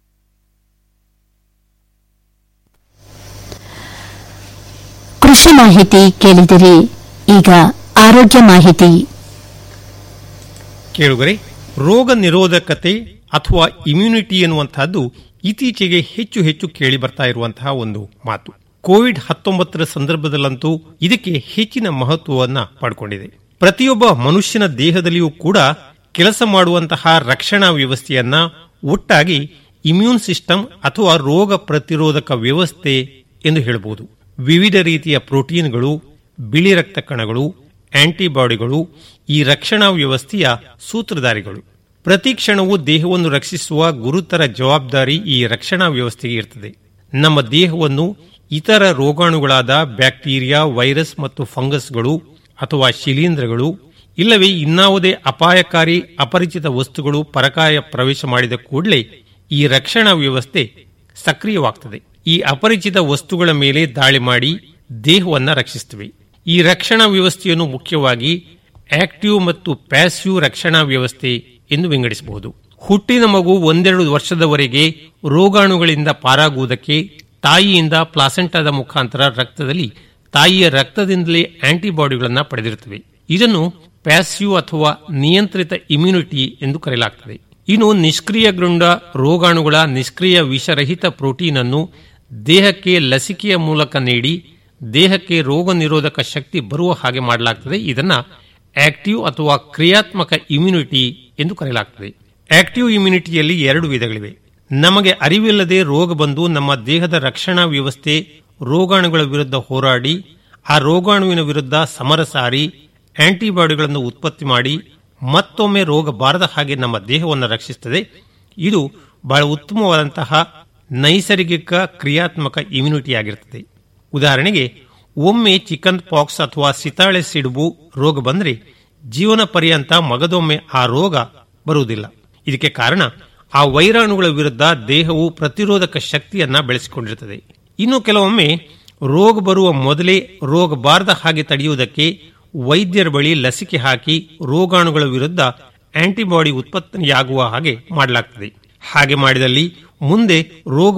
Speaker 9: ಕೃಷಿ ಮಾಹಿತಿ ಕೇಳಿದಿರಿ ಈಗ ಆರೋಗ್ಯ ಮಾಹಿತಿ
Speaker 10: ಕೇಳುಗರೆ ರೋಗ ನಿರೋಧಕತೆ ಅಥವಾ ಇಮ್ಯುನಿಟಿ ಎನ್ನುವಂತಹದ್ದು ಇತ್ತೀಚೆಗೆ ಹೆಚ್ಚು ಹೆಚ್ಚು ಕೇಳಿ ಬರ್ತಾ ಇರುವಂತಹ ಒಂದು ಮಾತು ಕೋವಿಡ್ ಹತ್ತೊಂಬತ್ತರ ಸಂದರ್ಭದಲ್ಲಂತೂ ಇದಕ್ಕೆ ಹೆಚ್ಚಿನ ಮಹತ್ವವನ್ನ ಪಡ್ಕೊಂಡಿದೆ ಪ್ರತಿಯೊಬ್ಬ ಮನುಷ್ಯನ ದೇಹದಲ್ಲಿಯೂ ಕೂಡ ಕೆಲಸ ಮಾಡುವಂತಹ ರಕ್ಷಣಾ ವ್ಯವಸ್ಥೆಯನ್ನ ಒಟ್ಟಾಗಿ ಇಮ್ಯೂನ್ ಸಿಸ್ಟಮ್ ಅಥವಾ ರೋಗ ಪ್ರತಿರೋಧಕ ವ್ಯವಸ್ಥೆ ಎಂದು ಹೇಳಬಹುದು ವಿವಿಧ ರೀತಿಯ ಪ್ರೋಟೀನ್ಗಳು ಬಿಳಿ ರಕ್ತ ಕಣಗಳು ಆಂಟಿಬಾಡಿಗಳು ಈ ರಕ್ಷಣಾ ವ್ಯವಸ್ಥೆಯ ಸೂತ್ರಧಾರಿಗಳು ಪ್ರತಿ ಕ್ಷಣವೂ ದೇಹವನ್ನು ರಕ್ಷಿಸುವ ಗುರುತರ ಜವಾಬ್ದಾರಿ ಈ ರಕ್ಷಣಾ ವ್ಯವಸ್ಥೆಗೆ ಇರ್ತದೆ ನಮ್ಮ ದೇಹವನ್ನು ಇತರ ರೋಗಾಣುಗಳಾದ ಬ್ಯಾಕ್ಟೀರಿಯಾ ವೈರಸ್ ಮತ್ತು ಫಂಗಸ್ಗಳು ಅಥವಾ ಶಿಲೀಂಧ್ರಗಳು ಇಲ್ಲವೇ ಇನ್ನಾವುದೇ ಅಪಾಯಕಾರಿ ಅಪರಿಚಿತ ವಸ್ತುಗಳು ಪರಕಾಯ ಪ್ರವೇಶ ಮಾಡಿದ ಕೂಡಲೇ ಈ ರಕ್ಷಣಾ ವ್ಯವಸ್ಥೆ ಸಕ್ರಿಯವಾಗ್ತದೆ ಈ ಅಪರಿಚಿತ ವಸ್ತುಗಳ ಮೇಲೆ ದಾಳಿ ಮಾಡಿ ದೇಹವನ್ನ ರಕ್ಷಿಸುತ್ತವೆ ಈ ರಕ್ಷಣಾ ವ್ಯವಸ್ಥೆಯನ್ನು ಮುಖ್ಯವಾಗಿ ಆಕ್ಟಿವ್ ಮತ್ತು ಪ್ಯಾಸಿವ್ ರಕ್ಷಣಾ ವ್ಯವಸ್ಥೆ ಎಂದು ವಿಂಗಡಿಸಬಹುದು ಹುಟ್ಟಿನ ಮಗು ಒಂದೆರಡು ವರ್ಷದವರೆಗೆ ರೋಗಾಣುಗಳಿಂದ ಪಾರಾಗುವುದಕ್ಕೆ ತಾಯಿಯಿಂದ ಪ್ಲಾಸೆಂಟಾದ ಮುಖಾಂತರ ರಕ್ತದಲ್ಲಿ ತಾಯಿಯ ರಕ್ತದಿಂದಲೇ ಆಂಟಿಬಾಡಿಗಳನ್ನು ಪಡೆದಿರುತ್ತವೆ ಇದನ್ನು ಪ್ಯಾಸಿವ್ ಅಥವಾ ನಿಯಂತ್ರಿತ ಇಮ್ಯುನಿಟಿ ಎಂದು ಕರೆಯಲಾಗುತ್ತದೆ ಇನ್ನು ನಿಷ್ಕ್ರಿಯಗೊಂಡ ರೋಗಾಣುಗಳ ನಿಷ್ಕ್ರಿಯ ವಿಷರಹಿತ ಪ್ರೋಟೀನ್ ಅನ್ನು ದೇಹಕ್ಕೆ ಲಸಿಕೆಯ ಮೂಲಕ ನೀಡಿ ದೇಹಕ್ಕೆ ರೋಗ ನಿರೋಧಕ ಶಕ್ತಿ ಬರುವ ಹಾಗೆ ಮಾಡಲಾಗುತ್ತದೆ ಇದನ್ನ ಆಕ್ಟಿವ್ ಅಥವಾ ಕ್ರಿಯಾತ್ಮಕ ಇಮ್ಯುನಿಟಿ ಎಂದು ಕರೆಯಲಾಗುತ್ತದೆ ಆಕ್ಟಿವ್ ಇಮ್ಯುನಿಟಿಯಲ್ಲಿ ಎರಡು ವಿಧಗಳಿವೆ ನಮಗೆ ಅರಿವಿಲ್ಲದೆ ರೋಗ ಬಂದು ನಮ್ಮ ದೇಹದ ರಕ್ಷಣಾ ವ್ಯವಸ್ಥೆ ರೋಗಾಣುಗಳ ವಿರುದ್ಧ ಹೋರಾಡಿ ಆ ರೋಗಾಣುವಿನ ವಿರುದ್ಧ ಸಮರ ಸಾರಿ ಆಂಟಿಬಾಡಿಗಳನ್ನು ಉತ್ಪತ್ತಿ ಮಾಡಿ ಮತ್ತೊಮ್ಮೆ ರೋಗ ಬಾರದ ಹಾಗೆ ನಮ್ಮ ದೇಹವನ್ನು ರಕ್ಷಿಸುತ್ತದೆ ಇದು ಬಹಳ ಉತ್ತಮವಾದಂತಹ ನೈಸರ್ಗಿಕ ಕ್ರಿಯಾತ್ಮಕ ಇಮ್ಯುನಿಟಿ ಆಗಿರುತ್ತದೆ ಉದಾಹರಣೆಗೆ ಒಮ್ಮೆ ಚಿಕನ್ ಪಾಕ್ಸ್ ಅಥವಾ ಸಿತಾಳೆ ಸಿಡುಬು ರೋಗ ಬಂದ್ರೆ ಜೀವನ ಪರ್ಯಂತ ಮಗದೊಮ್ಮೆ ಆ ರೋಗ ಬರುವುದಿಲ್ಲ ಇದಕ್ಕೆ ಕಾರಣ ಆ ವೈರಾಣುಗಳ ವಿರುದ್ಧ ದೇಹವು ಪ್ರತಿರೋಧಕ ಶಕ್ತಿಯನ್ನ ಬೆಳೆಸಿಕೊಂಡಿರುತ್ತದೆ ಇನ್ನು ಕೆಲವೊಮ್ಮೆ ರೋಗ ಬರುವ ಮೊದಲೇ ರೋಗ ಬಾರದ ಹಾಗೆ ತಡೆಯುವುದಕ್ಕೆ ವೈದ್ಯರ ಬಳಿ ಲಸಿಕೆ ಹಾಕಿ ರೋಗಾಣುಗಳ ವಿರುದ್ಧ ಆಂಟಿಬಾಡಿ ಉತ್ಪತ್ತಿಯಾಗುವ ಹಾಗೆ ಮಾಡಲಾಗ್ತದೆ ಹಾಗೆ ಮಾಡಿದಲ್ಲಿ ಮುಂದೆ ರೋಗ